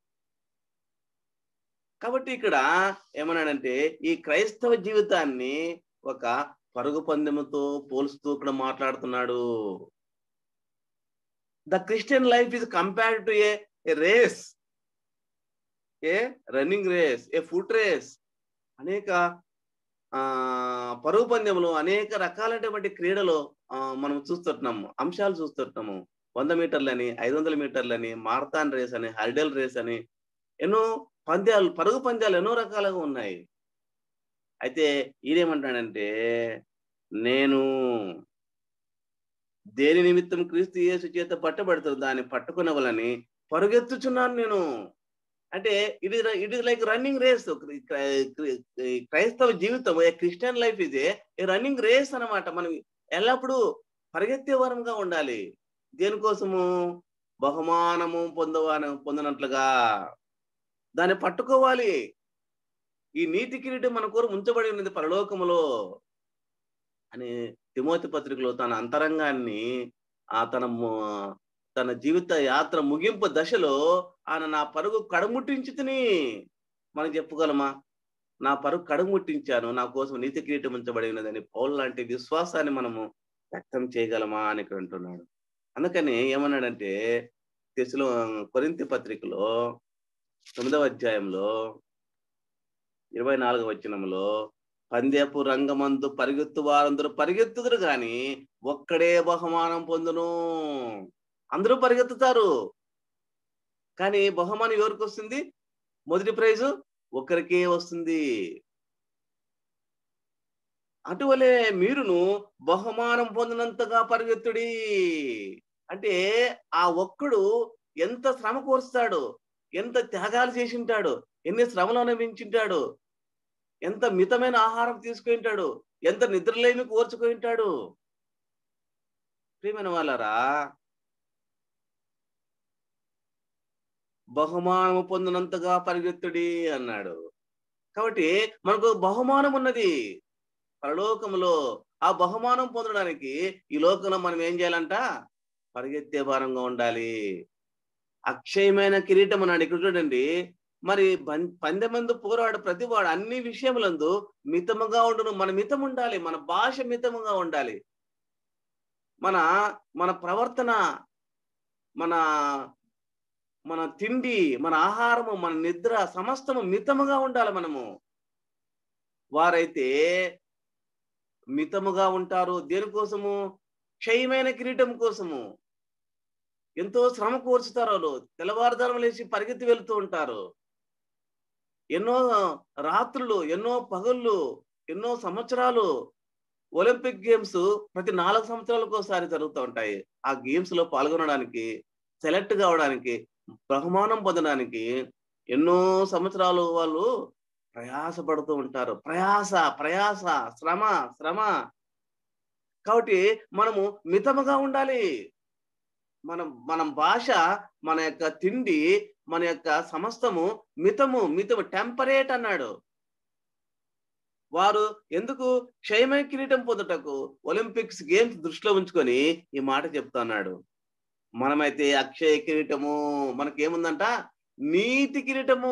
కాబట్టి ఇక్కడ ఏమన్నాడంటే ఈ క్రైస్తవ జీవితాన్ని ఒక పరుగు పందెముతో పోలుస్తూ ఇక్కడ మాట్లాడుతున్నాడు the Christian life is compared to a race a running race a foot race అనేక ఆ పరుగు పందెములు అనేక రకాలైనటువంటి క్రీడలు ఆ, మనం చూస్తుంటున్నాము అంశాలు చూస్తుంటున్నాము వంద మీటర్లని ఐదు వందల మీటర్లని మారథాన్ రేస్ అని హర్డెల్ రేస్ అని ఎన్నో పంద్యాలు పరుగు పంద్యాలు ఎన్నో రకాలుగా ఉన్నాయి అయితే ఈయనేమంటాడంటే నేను దేని నిమిత్తం క్రీస్తు యేసు చేత పట్టబడుతుంది దాన్ని పట్టుకునే వాళ్ళని పరుగెత్తుచున్నాను నేను అంటే ఇది it is like running race క్రైస్తవ జీవితం ఏ క్రిస్టియన్ లైఫ్ ఇది ఏ రన్నింగ్ రేస్ అన్నమాట మనం ఎల్లప్పుడూ పరిగెత్తే వరంగా ఉండాలి దేనికోసము బహుమానము పొందవాను పొందినట్లుగా దాన్ని పట్టుకోవాలి ఈ నీతి కిరీటం మన కోరు ఉంచబడి ఉన్నది పరలోకములో అని తిమోతి పత్రికలో తన అంతరంగాన్ని ఆ తన ము- తన జీవిత యాత్ర ముగింపు దశలో ఆయన నా పరుగు కడముట్టించి తిని మనం చెప్పుగలమా నా పరుగు కడముట్టించాను నా కోసం నీతి కిరీటం ఉంచబడి ఉన్నదని పౌల్ లాంటి విశ్వాసాన్ని మనము వ్యక్తం చేయగలమా అని ఇక్కడ అంటున్నాడు అందుకని ఏమన్నాడంటే తెసులో కొరింతి పత్రికలో తొమ్మిదవ అధ్యాయంలో ఇరవై నాలుగవ వచనంలో పందెపు రంగమందు పరిగెత్తు వారందరూ పరిగెత్తుదురు గాని ఒక్కడే బహుమానం పొందును అందరూ పరిగెత్తుతారు కానీ బహుమానం ఎవరికి వస్తుంది మొదటి ప్రైజు ఒకరికే వస్తుంది అటువలే మీరును బహుమానం పొందినంతగా పరిగెత్తుడి అంటే ఆ ఒక్కడు ఎంత శ్రమ కోరుస్తాడు ఎంత త్యాగాలు చేసి ఉంటాడు ఎన్ని శ్రమలు అనుభవించుంటాడు ఎంత మితమైన ఆహారం తీసుకుంటాడు ఎంత నిద్రలేమి కోర్చుకుంటాడు ప్రియమైన వాళ్ళరా బహుమానము పొందినంతగా పరిగెత్తుడి అన్నాడు కాబట్టి మనకు బహుమానం ఉన్నది పరలోకములో ఆ బహుమానం పొందడానికి ఈ లోకంలో మనం ఏం చేయాలంట పరిగెత్తే భారంగా ఉండాలి అక్షయమైన కిరీటం అన్నాడు ఇక్కడ చూడండి మరి బం- పందెమందు పోరాడు ప్రతివాడు అన్ని విషయములందు మితముగా ఉండును మన మితం ఉండాలి మన భాష మితముగా ఉండాలి మన మన ప్రవర్తన మన మన తిండి మన ఆహారము మన నిద్ర సమస్తము మితముగా ఉండాలి మనము వారైతే మితముగా ఉంటారు దేనికోసము క్షయమైన కిరీటం కోసము ఎంతో శ్రమ కోర్చుతారు వాళ్ళు తెల్లవారుదారం లేచి పరిగెత్తి వెళ్తూ ఉంటారు ఎన్నో రాత్రులు ఎన్నో పగళ్ళు ఎన్నో సంవత్సరాలు ఒలింపిక్ గేమ్స్ ప్రతి నాలుగు సంవత్సరాలకు ఒకసారి జరుగుతూ ఉంటాయి ఆ గేమ్స్ లో పాల్గొనడానికి సెలెక్ట్ కావడానికి బహుమానం పొందడానికి ఎన్నో సంవత్సరాలు వాళ్ళు ప్రయాసపడుతూ ఉంటారు ప్రయాస ప్రయాస శ్రమ శ్రమ కాబట్టి మనము మితముగా ఉండాలి మనం మనం భాష మన యొక్క తిండి మన యొక్క సమస్తము మితము మితము టెంపరేట్ అన్నాడు వారు ఎందుకు క్షయమైన కిరీటం పొందుటకు ఒలింపిక్స్ గేమ్స్ దృష్టిలో ఉంచుకొని ఈ మాట చెప్తున్నాడు మనమైతే అక్షయ కిరీటము మనకేముందంట నీతి కిరీటము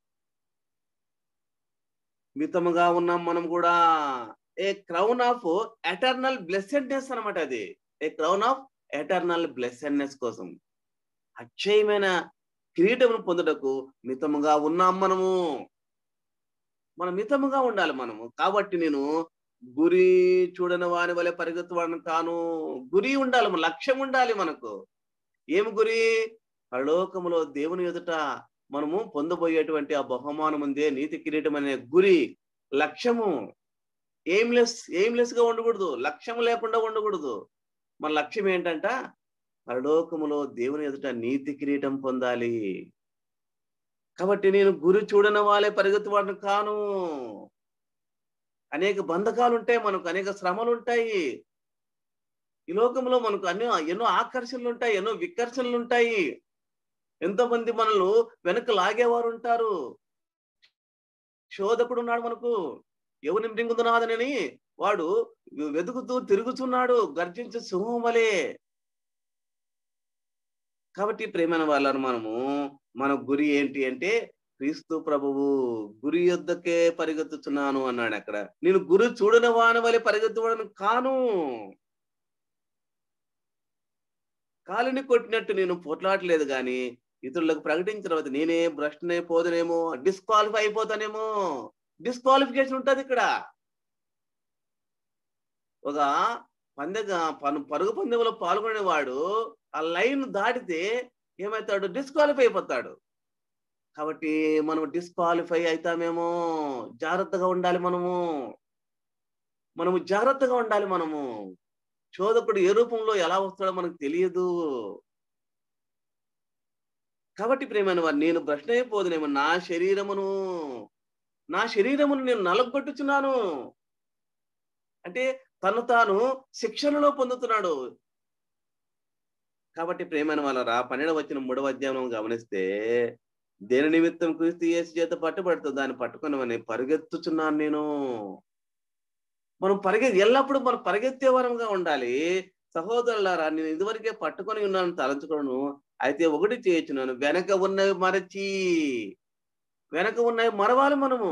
మితముగా ఉన్నాం మనం కూడా a crown of eternal blessedness అనమాట అది a crown of eternal blessedness కోసం అక్షయమైన కిరీటమును పొందుటకు మితముగా ఉన్నాం మనము మనం మితముగా ఉండాలి మనము కాబట్టి నేను గురి చూడని వాని వలె పరిగెత్తువాడను కాను గురి ఉండాలి మన లక్ష్యం ఉండాలి మనకు ఏమి గురి పరలోకములో దేవుని ఎదుట మనము పొందబోయేటువంటి ఆ బహుమానం ఉందే నీతి కిరీటం అనే గురి లక్ష్యము ఎయిమ్లెస్ ఎయిమ్లెస్ గా ఉండకూడదు లక్ష్యం లేకుండా ఉండకూడదు మన లక్ష్యం ఏంటంట పరలోకములో దేవుని ఎదుట నీతి కిరీటం పొందాలి కాబట్టి నేను గురి చూడని వాళ్ళే పరిగెత్తువాడిని కాను అనేక బంధకాలు ఉంటాయి మనకు అనేక శ్రమలు ఉంటాయి ఈ లోకంలో మనకు అన్ని ఎన్నో ఆకర్షణలు ఉంటాయి ఎన్నో వికర్షణలు ఉంటాయి ఎంతో మంది మనల్ని వెనక లాగేవారు ఉంటారు శోధకుడు ఉన్నాడు మనకు ఎవరిని మృంగుతున్నాదనని వాడు వెతుకుతూ తిరుగుతున్నాడు గర్జించే సింహం వలె కాబట్టి ప్రేమైన వాళ్ళను మనము మన గురి ఏంటి అంటే క్రీస్తు ప్రభువు గురి యొద్దకే పరిగెత్తుతున్నాను అన్నాడు అక్కడ నేను గురి చూడని వాని వలె పరిగెత్తువాడను కాను కాలిని కొట్టినట్టు నేను పోట్లాడలేదు కానీ ఇతరులకు ప్రకటించిన తర్వాత నేనే భ్రష్టునే పోదునేమో డిస్క్వాలిఫై అయిపోతానేమో డిస్క్వాలిఫికేషన్ ఉంటది ఇక్కడ ఒక పందెగా పను పరుగు పందెంలో పాల్గొనేవాడు ఆ లైన్ దాటితే ఏమవుతాడు డిస్క్వాలిఫై అయిపోతాడు కాబట్టి మనం డిస్క్వాలిఫై అవుతామేమో జాగ్రత్తగా ఉండాలి మనము మనము జాగ్రత్తగా ఉండాలి మనము చోదకుడు ఏ రూపంలో ఎలా వస్తాడో మనకు తెలియదు కాబట్టి ప్రేమైన వారు నేను భ్రష్ట అయిపోదునేమో నా శరీరమును నా శరీరమును నేను నలగొట్టుచున్నాను అంటే తను తాను శిక్షణలో పొందుతున్నాడు కాబట్టి ప్రేమైన వాళ్ళరా పన్నెండు వచ్చిన మూడవ అధ్యాయం గమనిస్తే దేని నిమిత్తం క్రీస్తు యేసు చేత పట్టుబడుతుంది దాన్ని పట్టుకుని పరిగెత్తుచున్నాను నేను మనం పరిగె ఎల్లప్పుడూ మనం పరిగెత్తే వరంగా ఉండాలి సహోదరులారా నేను ఇదివరకే పట్టుకొని ఉన్నాను తలంచుకోను అయితే ఒకటి చేయొచ్చున్నాను వెనక ఉన్నవి మరచి వెనక ఉన్నవి మరవాలి మనము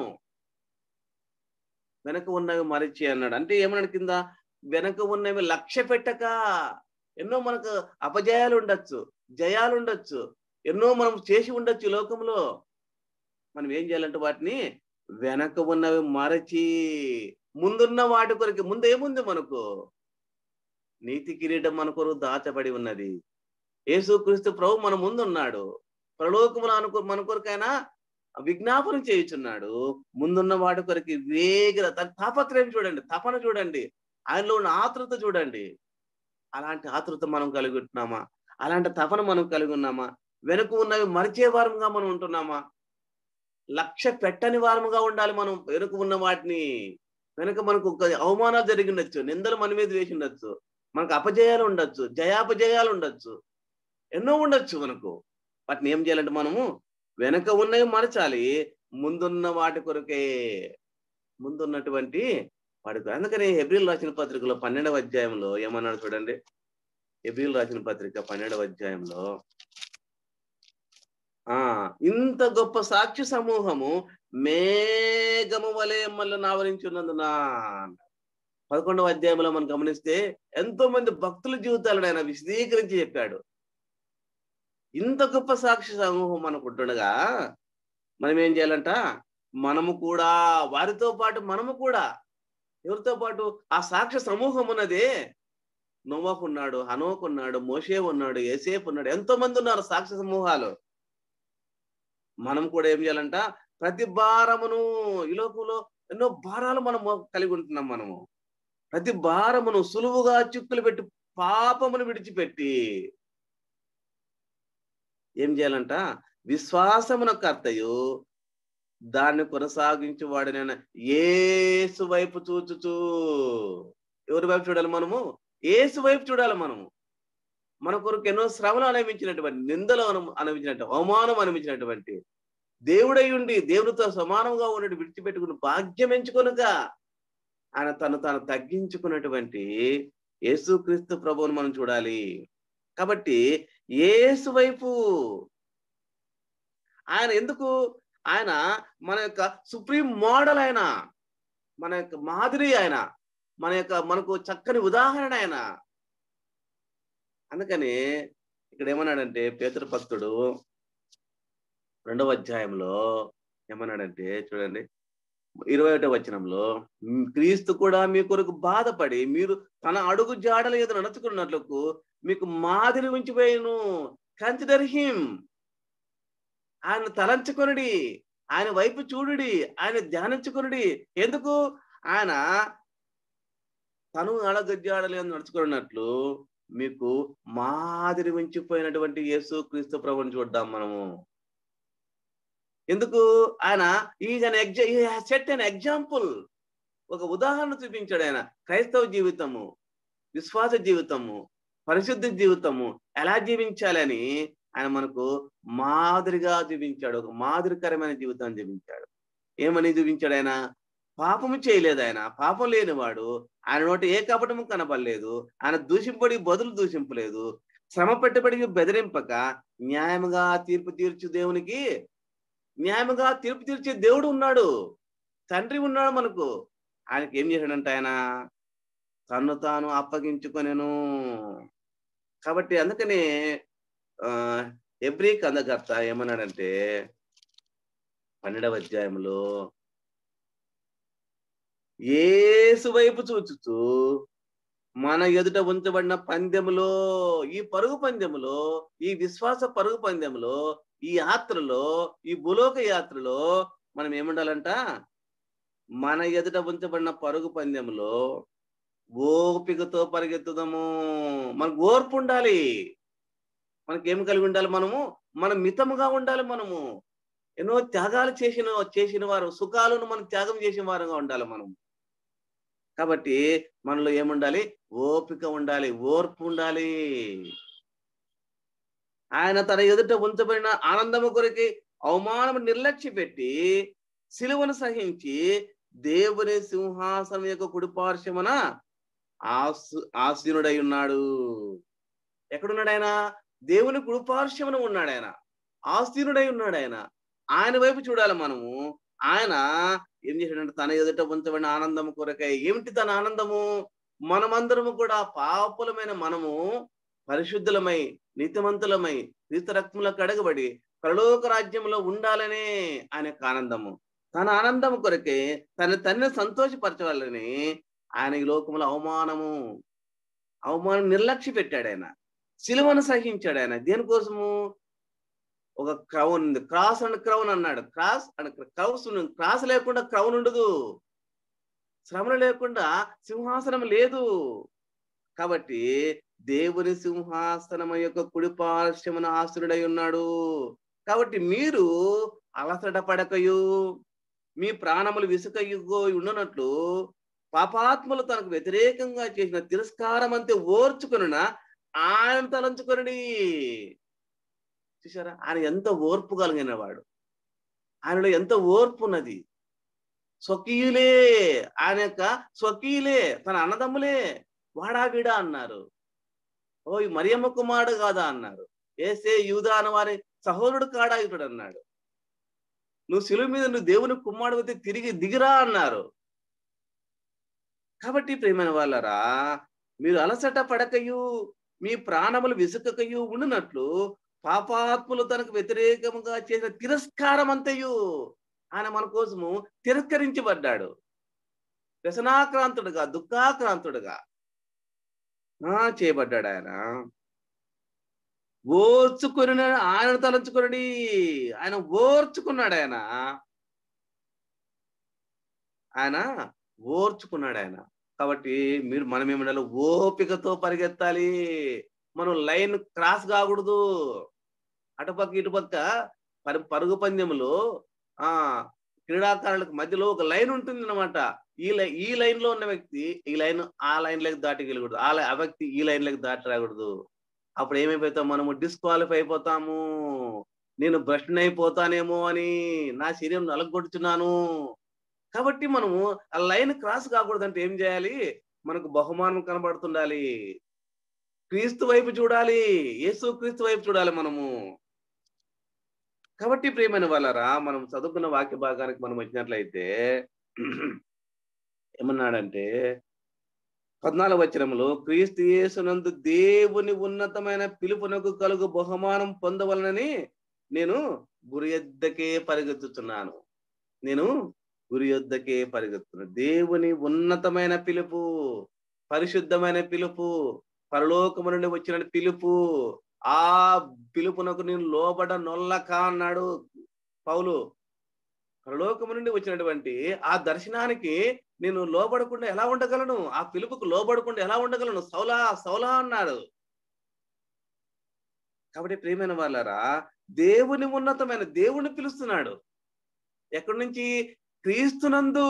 వెనక ఉన్నవి మరచి అన్నాడు అంటే ఏమన్నాడు కింద వెనక ఉన్నవి లక్ష్య పెట్టక ఎన్నో మనకు అపజయాలు ఉండొచ్చు జయాలు ఉండొచ్చు ఎన్నో మనం చేసి ఉండొచ్చు ఈ లోకంలో మనం ఏం చేయాలంటే వాటిని వెనక ఉన్నవి మరచి ముందున్న వాటి కొరకు ముందు ఏముంది మనకు నీతి కిరీటం మన కొరకు దాచబడి ఉన్నది యేసుక్రీస్తు ప్రభు మన ముందు ఉన్నాడు ప్రలోకములు అనుకో మన కొరకైనా విజ్ఞాపన చేయుచున్నాడు ముందున్న వాటి కొరకు వేగర తన తాపత్రయం చూడండి తపన చూడండి ఆయనలో ఉన్న ఆతృత చూడండి అలాంటి ఆతృత మనం కలిగి ఉంటున్నామా అలాంటి తపన మనం కలిగి ఉన్నామా వెనుక ఉన్నవి మరిచే వారంగా మనం ఉంటున్నామా లక్ష్య పెట్టని వారముగా ఉండాలి మనం వెనుక ఉన్న వాటిని వెనుక మనకు ఒక అవమానాలు జరిగి ఉండొచ్చు నిందలు మన మీద వేసి ఉండొచ్చు మనకు అపజయాలు ఉండొచ్చు జయాపజయాలు ఉండొచ్చు ఎన్నో ఉండొచ్చు మనకు వాటిని ఏం చేయాలంటే మనము వెనక ఉన్నవి మరచాలి ముందున్న వాటి కొరకే ముందున్నటువంటి వాడికి అందుకని ఎబ్రిల్ రాసిన పత్రికలో పన్నెండవ అధ్యాయంలో ఏమన్నాడు చూడండి ఎబ్రిల్ రాసిన పత్రిక పన్నెండవ అధ్యాయంలో ఆ ఇంత గొప్ప సాక్షి సమూహము మేఘము వలె మళ్ళీ ఆవరించున్నందున పదకొండవ అధ్యాయంలో మనం గమనిస్తే ఎంతో మంది భక్తుల జీవితాలను ఆయన విశదీకరించి చెప్పాడు ఇంత గొప్ప సాక్షి సమూహం మనకు ఉంటుండగా మనం ఏం చేయాలంట మనము కూడా వారితో పాటు మనము కూడా ఎవరితో పాటు ఆ సాక్ష్య సమూహం ఉన్నదే నోవాకు ఉన్నాడు హనోకు ఉన్నాడు మోషే ఉన్నాడు ఏసేపు ఉన్నాడు ఎంతో మంది ఉన్నారు సాక్ష్య సమూహాలు మనం కూడా ఏం చేయాలంట ప్రతి భారమును ఈ లోకంలో ఎన్నో భారాలు మనం కలిగి ఉంటున్నాం మనము ప్రతి భారమును సులువుగా చిక్కులు పెట్టి పాపమును విడిచిపెట్టి ఏం చేయాలంట విశ్వాసమున కర్తయు దాన్ని కొనసాగించి వాడినైనా ఏసు వైపు చూచుచూ ఎవరి వైపు చూడాలి మనము ఏసు వైపు చూడాలి మనము మన కొరకు ఎన్నో శ్రమలు అనుభవించినటువంటి నిందలు అను- అనుభవించినట్టు అవమానం అనుభవించినటువంటి దేవుడై ఉండి దేవుడితో సమానంగా ఉన్నట్టు విడిచిపెట్టుకుని భాగ్యం ఎంచుకొనగా ఆయన తను తాను తగ్గించుకున్నటువంటి యేసుక్రీస్తు ప్రభువును మనం చూడాలి కాబట్టి యేసు వైపు ఆయన ఎందుకు ఆయన మన యొక్క సుప్రీం మోడల్ ఆయన మన యొక్క మాదిరి ఆయన మన యొక్క మనకు చక్కని ఉదాహరణ ఆయన అందుకని ఇక్కడ ఏమన్నాడంటే పేతురు భక్తుడు రెండవ అధ్యాయంలో ఏమన్నాడంటే చూడండి ఇరవై ఒకటో వచనంలో "ఉమ్, క్రీస్తు కూడా మీ కొరకు బాధపడి మీరు తన అడుగు జాడల మీద నడుచుకున్నట్లకు మీకు మాదిరి ఉంచిపోయిను కన్సిడర్ హిమ్ ఆయన తలంచుకొనుడి ఆయన వైపు చూడుడి ఆయన ధ్యానించుకొనుడి ఎందుకు ఆయన తను అడగజ్జాడలే నడుచుకున్నట్లు మీకు మాదిరి ఉంచిపోయినటువంటి యేసు క్రీస్తు ప్రభుని చూద్దాం మనము ఎందుకు ఆయన ఈజ్ అన్ ఎగ్జా సెట్ అన్ ఎగ్జాంపుల్ ఒక ఉదాహరణ చూపించాడు ఆయన క్రైస్తవ జీవితము విశ్వాస జీవితము పరిశుద్ధ జీవితము ఎలా జీవించాలని ఆయన మనకు మాదిరిగా చూపించాడు ఒక మాదిరికరమైన జీవితాన్ని చూపించాడు ఏమని చూపించాడు ఆయన పాపము చేయలేదు ఆయన పాపం లేనివాడు ఆయన నోట ఏ కపటము కనబడలేదు ఆయన దూషింపడి బదులు దూషింపలేదు శ్రమ పెట్టబడి బెదిరింపక న్యాయముగా తీర్పు తీర్చు దేవునికి న్యాయముగా తీర్పు తీర్చే దేవుడు ఉన్నాడు తండ్రి ఉన్నాడు మనకు ఆయనకి ఏం చేశాడంట ఆయన తన్ను తాను అప్పగించుకొనెను కాబట్టి అందుకనే ఆ ఎబ్రి కందకర్త ఏమన్నాడంటే పన్నెండవ అధ్యాయంలో ఏసు వైపు చూచుతూ మన ఎదుట ఉంచబడిన పందెములో ఈ పరుగు పందెములో ఈ విశ్వాస పరుగు పందెములో ఈ యాత్రలో ఈ భూలోక యాత్రలో మనం ఏముండాలంట మన ఎదుట ఉంచబడిన పరుగు పందెములో ఓపికతో పరిగెత్తుదాము మనకు ఓర్పు ఉండాలి మనకి ఏం కలిగి ఉండాలి మనము మనం మితముగా ఉండాలి మనము ఎన్నో త్యాగాలు చేసిన చేసిన వారు సుఖాలను మనం త్యాగం చేసిన వారుగా ఉండాలి మనం కాబట్టి మనలో ఏముండాలి ఓపిక ఉండాలి ఓర్పు ఉండాలి ఆయన తన ఎదుట ఉంచబడిన ఆనందము కొరికి అవమానము నిర్లక్ష్య పెట్టి సిలువను సహించి దేవుని సింహాసనం యొక్క కుడిపార్శ్వమున ఆసు ఆసీనుడై ఉన్నాడు ఎక్కడున్నాడు ఆయన దేవుని కృపార్శ్యమున ఉన్నాడు ఆయన ఆసీనుడై ఉన్నాడు ఆయన ఆయన వైపు చూడాలి మనము ఆయన ఏం చేశాడంటే తన ఎదుట ఉంచబడిన ఆనందము కొరకై ఏమిటి తన ఆనందము మనమందరము కూడా పాపులమైన మనము పరిశుద్ధులమై నీతిమంతులమై క్రీస్తు రక్తములో కడగబడి పరలోక రాజ్యంలో ఉండాలనే ఆయన యొక్క ఆనందము తన ఆనందం కొరకే తన తన్ని సంతోషపరచాలని ఆయన ఈ లోకంలో అవమానము అవమానం నిర్లక్ష్య పెట్టాడు ఆయన సిలువను సహించాడు ఆయన దేనికోసము ఒక క్రౌన్ ఉంది క్రాస్ అండ్ క్రౌన్ అన్నాడు క్రాస్ అండ్ క్రౌస్ క్రాస్ లేకుండా క్రౌన్ ఉండదు శ్రమణ లేకుండా సింహాసనం లేదు కాబట్టి దేవుని సింహాసనం యొక్క కుడి పార్శ్వమున ఆసురుడై ఉన్నాడు కాబట్టి మీరు అలసట పడకయు మీ ప్రాణములు విసుకయుగో ఉండనట్లు పాపాత్ములు తనకు వ్యతిరేకంగా చేసిన తిరస్కారం అంతే ఓర్చుకొనున ఆయన తలంచుకొనడి చూసారా ఆయన ఎంత ఓర్పు కలిగిన వాడు ఆయనలో ఎంత ఓర్పు ఉన్నది స్వకీయులే ఆయన యొక్క స్వకీయులే తన అన్నదమ్ములే వాడా వీడా అన్నారు ఓ ఈ మరియమ్మ కుమారుడు కాదా అన్నారు ఏసే యూదా అని వారి సహోదరుడు కాడా ఇతడు అన్నాడు నువ్వు శిలువ మీద నువ్వు దేవుని కుమారుడు అయితే తిరిగి దిగిరా అన్నారు కాబట్టి ప్రేమైన వాళ్ళరా మీరు అలసట పడకయు మీ ప్రాణములు విసుకకయు ఉండినట్లు పాపాత్ములు తనకు వ్యతిరేకముగా చేసిన తిరస్కారం అంతయు ఆయన మన కోసము తిరస్కరించబడ్డాడు వ్యసనాక్రాంతుడుగా దుఃఖాక్రాంతుడుగా ఆ చేయబడ్డాడు ఆయన ఓర్చుకొని ఆయన తలంచుకొని ఆయన ఓర్చుకున్నాడు ఆయన ఆయన ఓర్చుకున్నాడు ఆయన కాబట్టి మీరు మనం ఏమన్నా ఓపికతో పరిగెత్తాలి మనం లైన్ క్రాస్ కాకూడదు అటుపక్క ఇటుపక్క పరు పరుగు పందెంలో ఆ క్రీడాకారులకు మధ్యలో ఒక లైన్ ఉంటుంది అనమాట ఈ లైన్ ఈ లైన్ లో ఉన్న వ్యక్తి ఈ లైన్ ఆ లైన్ లకి దాటి వెళ్ళకూడదు ఆ లై- ఆ వ్యక్తి ఈ లైన్ లకి దాటి రాకూడదు అప్పుడు ఏమైపోతాం మనము డిస్క్వాలిఫై అయిపోతాము నేను భ్రష్టుని అయిపోతానేమో అని నా శరీరం నలగొట్టుచున్నాను కాబట్టి మనము ఆ లైన్ క్రాస్ కాకూడదంటే ఏం చేయాలి మనకు బహుమానం కనబడుతుండాలి క్రీస్తు వైపు చూడాలి యేసు క్రీస్తు వైపు చూడాలి మనము కాబట్టి ప్రియమైన వాళ్ళరా మనం చదువుకున్న వాక్య భాగానికి మనం వచ్చినట్లయితే ఏమన్నాడంటే పద్నాలుగు వచనంలో క్రీస్తు యేసునందు దేవుని ఉన్నతమైన పిలుపునకు కలుగు బహుమానం పొందవలనని నేను గురి ఎద్దకే పరిగెత్తుతున్నాను నేను గురి యొద్దకే పరిగెత్తున్నాను దేవుని ఉన్నతమైన పిలుపు పరిశుద్ధమైన పిలుపు పరలోకము నుండి వచ్చిన పిలుపు ఆ పిలుపునకు నేను లోబడ నొల్లక అన్నాడు పౌలు పరలోకము నుండి వచ్చినటువంటి ఆ దర్శనానికి నేను లోబడకుండా ఎలా ఉండగలను ఆ పిలుపుకు లోబడకుండా ఎలా ఉండగలను సౌలా సౌలా అన్నాడు కాబట్టి ప్రియమైన వాళ్ళరా దేవుని ఉన్నతమైన దేవుని పిలుస్తున్నాడు ఎక్కడి నుంచి క్రీస్తునందు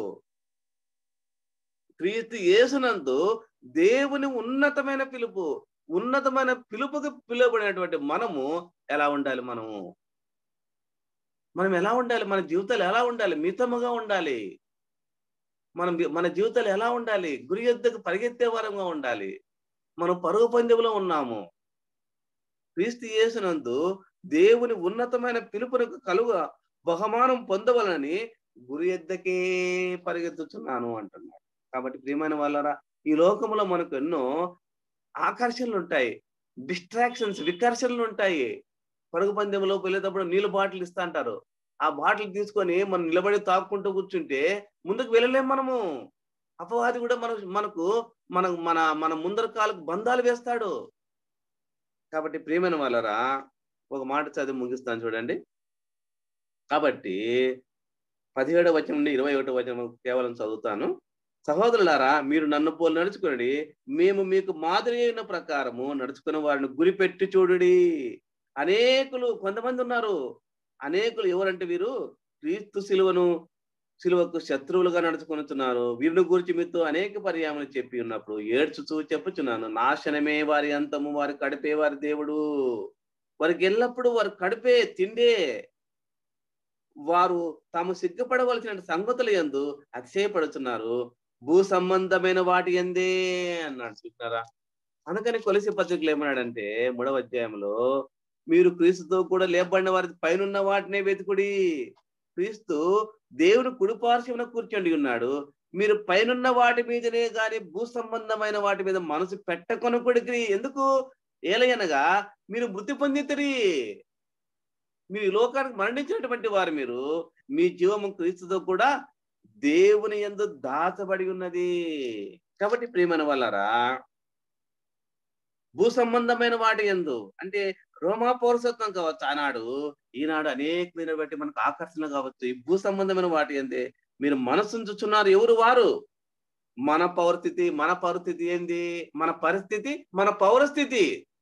క్రీస్తు యేసునందు దేవుని ఉన్నతమైన పిలుపు ఉన్నతమైన పిలుపుకి పిలువబడినటువంటి మనము ఎలా ఉండాలి మనము మనం ఎలా ఉండాలి మన జీవితాలు ఎలా ఉండాలి మితముగా ఉండాలి మనం మన జీవితాలు ఎలా ఉండాలి గురి యొద్దకు పరిగెత్తే వారంగా ఉండాలి మనం పరుగు పందెంలో ఉన్నాము క్రీస్తు యేసునందు దేవుని ఉన్నతమైన పిలుపునకు కలుగ బహుమానం పొందవలని గురి ఎద్దకే పరిగెత్తుతున్నాను అంటున్నాడు కాబట్టి ప్రియమైన వాళ్ళరా ఈ లోకంలో మనకు ఎన్నో ఆకర్షణలు ఉంటాయి డిస్ట్రాక్షన్స్ వికర్షణలు ఉంటాయి పరుగు పందెంలో వెళ్ళేటప్పుడు నీళ్ళు బాటిల్ ఇస్తా అంటారు ఆ బాటిల్ తీసుకొని మనం నిలబడి తాక్కుంటూ కూర్చుంటే ముందుకు వెళ్ళలేం మనము అపవాది కూడా మన మనకు మన మన మన ముందర కాలకు బంధాలు వేస్తాడు కాబట్టి ప్రియమైన వాళ్ళరా ఒక మాట చదివి ముగిస్తాను చూడండి కాబట్టి పదిహేడవ వచనం నుండి ఇరవై ఒకటో వచనం కేవలం చదువుతాను సహోదరులారా మీరు నన్ను పోలు నడుచుకోండి మేము మీకు మాదిరి అయిన ప్రకారము నడుచుకున్న వారిని గురిపెట్టి చూడుడి అనేకులు కొంతమంది ఉన్నారు అనేకులు ఎవరంటే వీరు క్రీస్తు శిలువను శిలువకు శత్రువులుగా నడుచుకొనుచున్నారు వీరిని గురించి మీతో అనేక పర్యాములు చెప్పి ఉన్నప్పుడు ఏడ్చుచూ చెప్పుచున్నాను నాశనమే వారి అంతము వారి కడిపే వారి దేవుడు వారికి ఎల్లప్పుడూ వారి కడిపే తిండే వారు తాము సిగ్గుపడవలసిన సంగతుల యందు అతిశయపడుతున్నారు భూ సంబంధమైన వాటి ఎందే అన్నాడు చూస్తున్నారా అందుకని కొలసి పత్రికలు ఏమన్నాడంటే మూడవ అధ్యాయంలో మీరు క్రీస్తుతో కూడా లేపబడిన వారి పైనున్న వాటినే వెతుకుడి క్రీస్తు దేవుని కుడిపార్శ్వన కూర్చొని ఉన్నాడు మీరు పైనున్న వాటి మీదనే గాని భూ సంబంధమైన వాటి మీద మనసు పెట్టకొనకొడికి ఎందుకు ఏలయనగా మీరు మృతి పొందితరి మీరు ఈ లోకానికి మరణించినటువంటి వారు మీరు మీ జీవము క్రీస్తుతో కూడా దేవుని ఎందు దాచబడి ఉన్నది కాబట్టి ప్రియమైన వాళ్ళరా భూ సంబంధమైన వాటి ఎందు అంటే రోమా పౌరసత్వం కావచ్చు ఆనాడు ఈనాడు అనేకమైన బట్టి మనకు ఆకర్షణ కావచ్చు ఈ భూ సంబంధమైన వాటి ఎందే మీరు మనసుంచుచున్నారు ఎవరు వారు మన పౌరస్థితి మన పరిస్థితి ఏంది మన పరిస్థితి మన పౌరస్థితి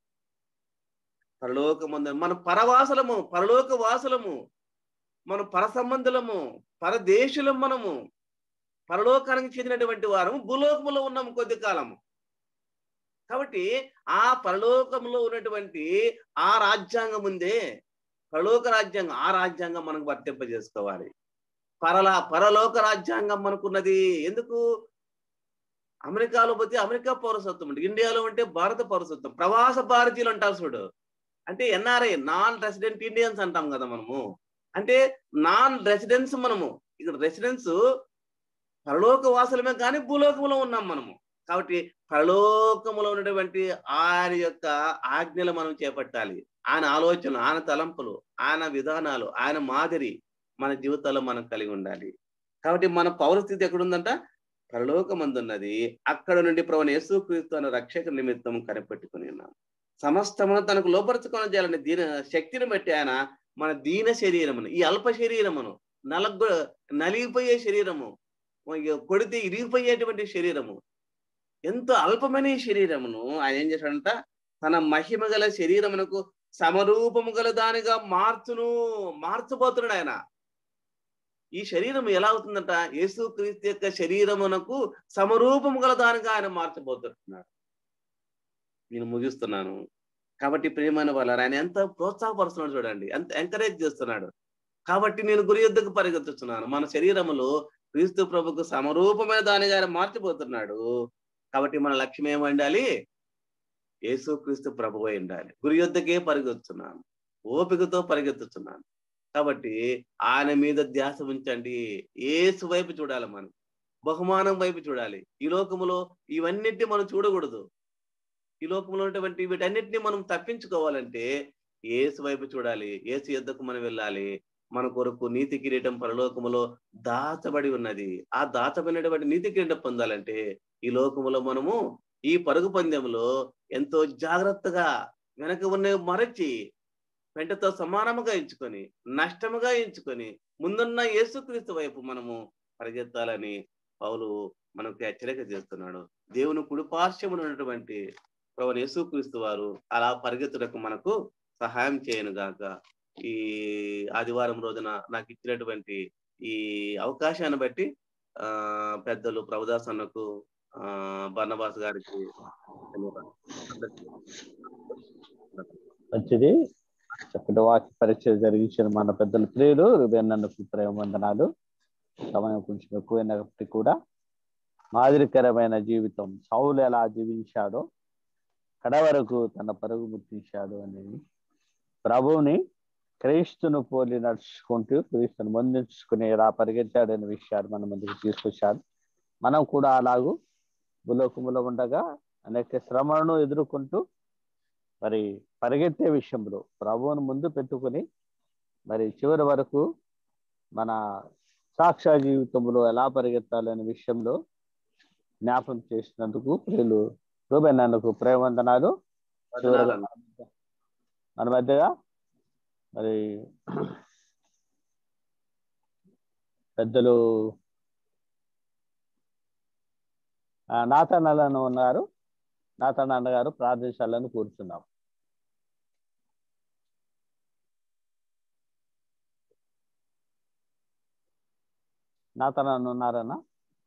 పరలోకమందు మన పరవాసులము పరలోక వాసులము మన పర సంబంధులము పరదేశులం మనము పరలోకానికి చెందినటువంటి వారము భూలోకములో ఉన్నాము కొద్ది కాలము కాబట్టి ఆ పరలోకంలో ఉన్నటువంటి ఆ రాజ్యాంగం ఉందే పరలోక రాజ్యాంగం ఆ రాజ్యాంగం మనకు వర్తింపజేసుకోవాలి పరలా పరలోక రాజ్యాంగం మనకున్నది ఎందుకు అమెరికాలో పోతే అమెరికా పౌరసత్వం ఉంటుంది ఇండియాలో ఉంటే భారత పౌరసత్వం ప్రవాస భారతీయులు అంటారు చూడు అంటే ఎన్ఆర్ఐ నాన్ రెసిడెంట్ ఇండియన్స్ అంటాం కదా మనము అంటే నాన్ రెసిడెన్స్ మనము ఇక్కడ రెసిడెన్స్ పరలోక వాసులమే కానీ భూలోకంలో ఉన్నాం మనము కాబట్టి పరలోకములో ఉన్నటువంటి ఆయన యొక్క ఆజ్ఞలు మనం చేపట్టాలి ఆయన ఆలోచనలు ఆయన తలంపులు ఆయన విధానాలు ఆయన మాదిరి మన జీవితాల్లో మనం కలిగి ఉండాలి కాబట్టి మన పౌరస్థితి ఎక్కడుందంట పరలోకమందున్నది అక్కడ నుండి ప్రవణ యేసుక్రీస్తు అనే రక్షక నిమిత్తం కనిపెట్టుకుని ఉన్నాం సమస్తమును తనకు లోపరుచుకొని చేయాలని దీన శక్తిని బట్టి ఆయన మన దీన శరీరమును ఈ అల్ప శరీరమును నలగ నలిగిపోయే శరీరము కొడితే ఇరిగిపోయేటువంటి శరీరము ఎంతో అల్పమైన ఈ శరీరమును ఆయన ఏం చేశాడంట తన మహిమ గల శరీరమునకు సమరూపము గల దానిగా మార్చును మార్చబోతున్నాడు ఆయన ఈ శరీరం ఎలా అవుతుందంట యేసుక్రీస్తు యొక్క శరీరమునకు సమరూపము గల దానిగా ఆయన మార్చబోతున్నాడు నేను ముగిస్తున్నాను కాబట్టి ప్రియమైన వాళ్ళ ఆయన ఎంత ప్రోత్సాహపరుస్తున్నాడు చూడండి ఎంత ఎంకరేజ్ చేస్తున్నాడు కాబట్టి నేను గురి యుద్ధకు పరిగెత్తుతున్నాను మన శరీరములో క్రీస్తు ప్రభుకు సమరూపమైన దానిగా ఆయన మార్చిపోతున్నాడు కాబట్టి మన లక్ష్యం ఏమి ఉండాలి యేసు క్రీస్తు ప్రభు అయి ఉండాలి గురి యుద్ధకే పరిగెత్తున్నాను ఓపికతో పరిగెత్తుతున్నాను కాబట్టి ఆయన మీద ధ్యాస ఉంచండి ఏసు వైపు చూడాలి మనం బహుమానం వైపు చూడాలి ఈ లోకములో ఇవన్నిటిని మనం చూడకూడదు ఈ లోకంలో ఉన్నటువంటి వీటన్నిటిని మనం తప్పించుకోవాలంటే ఏసు వైపు చూడాలి ఏసు యుద్ధకు మనం వెళ్ళాలి మన కొరకు నీతి కిరీటం పరలోకములో దాచబడి ఉన్నది ఆ దాచబడినటువంటి నీతి కిరీటం పొందాలంటే ఈ లోకములో మనము ఈ పరుగు పందెంలో ఎంతో జాగ్రత్తగా వెనక ఉన్న మరచి వెంటతో సమానముగా ఎంచుకొని నష్టముగా ఎంచుకొని ముందున్న యేసుక్రీస్తు వైపు మనము పరిగెత్తాలని పౌలు మనకు హెచ్చరిక చేస్తున్నాడు దేవుని కుడిపార్శ్వమున ఉన్నటువంటి ప్రభు యేసుక్రీస్తు వారు అలా పరిగెత్తుటకు మనకు సహాయం చేయను గాక ఈ ఆదివారం రోజున నాకు ఇచ్చినటువంటి ఈ అవకాశాన్ని బట్టి ఆ పెద్దలు ప్రభుదాస్ అన్నకు ఆ బర్ణబాస్ గారికి మంచిది చక్కటి వాక్య పరిచయం జరిగించిన మన పెద్దల ప్రియులు రుబేనన్నకు ప్రేమ వందనాలు సమయం కొంచెం ఎక్కువైనప్పటికీ కూడా మాదిరికరమైన జీవితం సౌలు ఎలా జీవించాడో కడ వరకు తన పరుగు గుర్తించాడు అని ప్రభువుని క్రీస్తును పోలి నడుచుకుంటూ క్రీస్తును ముందుకుని ఎలా పరిగెత్తాడనే విషయాలు మన ముందుకు తీసుకొచ్చాడు మనం కూడా అలాగూ భూలోకములో ఉండగా అనేక శ్రమలను ఎదుర్కొంటూ మరి పరిగెత్తే విషయంలో ప్రభువును ముందు పెట్టుకుని మరి చివరి వరకు మన సాక్షా జీవితంలో ఎలా పరిగెత్తాలనే విషయంలో జ్ఞాపం చేసినందుకు ప్రియులు రూబెన్నకు ప్రేమవందనాలు చివరిగా మన మధ్యగా మరి పెద్దలు నాతన్నలను ఉన్నారు నాతన్న అన్నగారు ప్రార్థించాలని కూర్చున్నాం నాతన్న ఉన్నారన్నా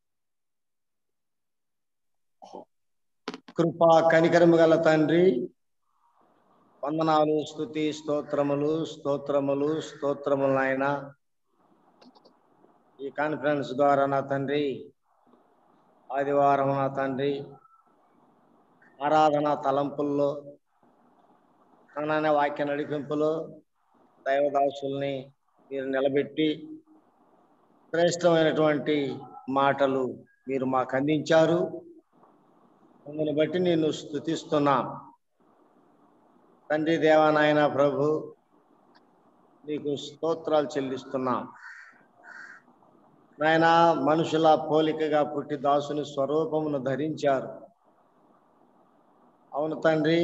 కృపా కనికరము గల తండ్రి వందనాలు స్థుతి స్తోత్రములు స్తోత్రములు స్తోత్రములు నాయన ఈ కాన్ఫరెన్స్ ద్వారా నా తండ్రి ఆదివారం నా తండ్రి ఆరాధన తలంపుల్లో నాన్న వాక్య నడిపింపులో దైవదాసుల్ని మీరు నిలబెట్టి శ్రేష్టమైనటువంటి మాటలు మీరు మాకు అందించారు అందుని బట్టి నేను స్థుతిస్తున్నాం తండ్రి దేవానాయన ప్రభు నీకు స్తోత్రాలు చెల్లిస్తున్నాం నాయన మనుషుల పోలికగా పుట్టి దాసుని స్వరూపమును ధరించారు అవును తండ్రి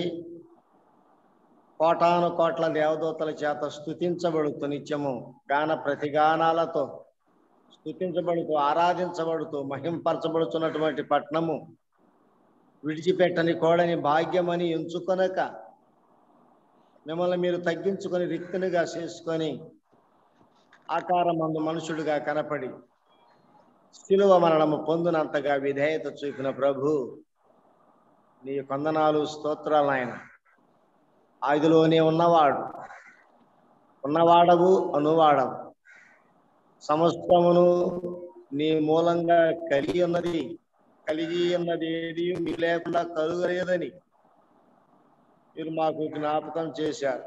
కోటాను కోట్ల దేవదూతల చేత స్థుతించబడుతూ నిత్యము గాన ప్రతిగానాలతో స్థుతించబడుతూ ఆరాధించబడుతూ మహింపరచబడుతున్నటువంటి పట్నము విడిచిపెట్టని కోడని భాగ్యమని ఎంచుకొనక మిమ్మల్ని మీరు తగ్గించుకొని రిక్తునిగా చేసుకొని ఆకారం మందు మనుషుడిగా కనపడి శిలువ మరణము పొందినంతగా విధేయత చూపిన ప్రభు నీ కొందనాలు స్తోత్రాలు ఆయన ఆదిలోనే ఉన్నవాడు ఉన్నవాడవు అనువాడవు సమస్తమును నీ మూలంగా కలిగి ఉన్నది కలిగి ఉన్నది ఏది మీ లేకుండా కలుగలేదని మీరు మాకు జ్ఞాపకం చేశారు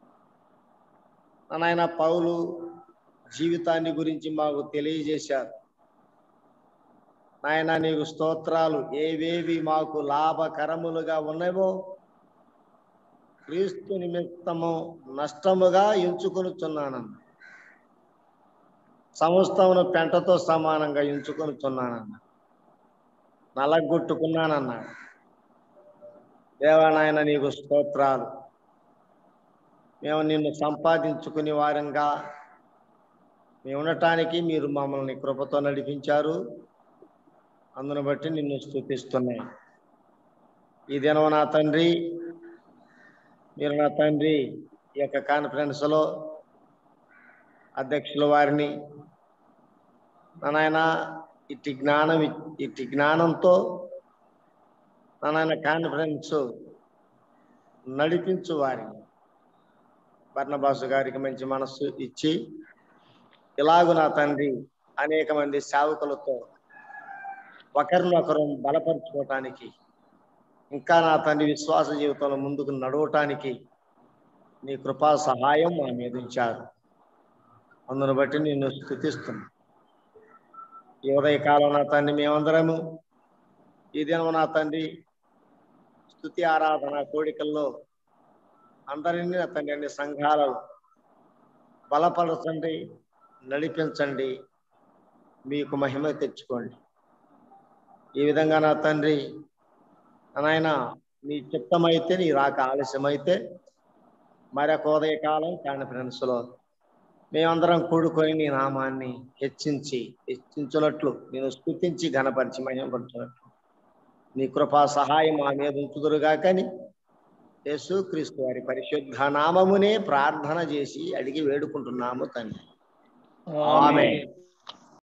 నాయన పౌలు జీవితాన్ని గురించి మాకు తెలియజేశారు నాయన నీకు స్తోత్రాలు ఏవేవి మాకు లాభకరములుగా ఉన్నాయో క్రీస్తు నిమిత్తము నష్టముగా ఎంచుకొనుచున్నానన్న సమస్తమును పెంటతో సమానంగా ఎంచుకొనుచున్నానన్న నలగొట్టుకున్నానన్నాడు దేవానాయన నీకు స్తోత్రాలు మేము నిన్ను సంపాదించుకునే వారంగా మేము ఉండటానికి మీరు మమ్మల్ని కృపతో నడిపించారు అందును బట్టి నిన్ను స్థుతిస్తున్నాయి ఈ దినం నా తండ్రి మీరు నా తండ్రి ఈ యొక్క కాన్ఫరెన్స్లో అధ్యక్షుల వారిని నాయన ఇట్టి జ్ఞానం ఇట్టి జ్ఞానంతో నాయన కాన్ఫరెన్స్ నడిపించు వారిని బర్ణబాసు గారికి మంచి మనస్సు ఇచ్చి ఇలాగు నా తండ్రి అనేక మంది సేవకులతో ఒకరినొకరు బలపరుచుకోవటానికి ఇంకా నా తండ్రి విశ్వాస జీవితంలో ముందుకు నడవటానికి నీ కృపా సహాయం మా మీద ఉంచారు అందును బట్టి నిన్ను స్థుతిస్తున్నా ఈ ఉదయకాలం నా తండ్రి మేమందరము ఈ దినం నా తండ్రి స్థుతి ఆరాధన కోడికల్లో అందరినీ నా తండ్రి అన్ని సంఘాలలో బలపరచండి నడిపించండి మీకు మహిమ తెచ్చుకోండి ఈ విధంగా నా తండ్రి నాయన నీ చిత్తమైతే నీ రాక ఆలస్యమైతే మరొక ఉదయకాలం కాన్ఫరెన్స్లో మేమందరం కూడుకొని నీ నామాన్ని హెచ్చించి హెచ్చించున్నట్లు నేను స్థుతించి ఘనపరిచి మహిమపరచున్నట్లు నీ కృపా సహాయం మా మీద ఉంచుదురుగా కానీ యేసు క్రీస్తు వారి పరిశుద్ధ నామమునే ప్రార్థన చేసి అడిగి వేడుకుంటున్నాము తండ్రి ఆమె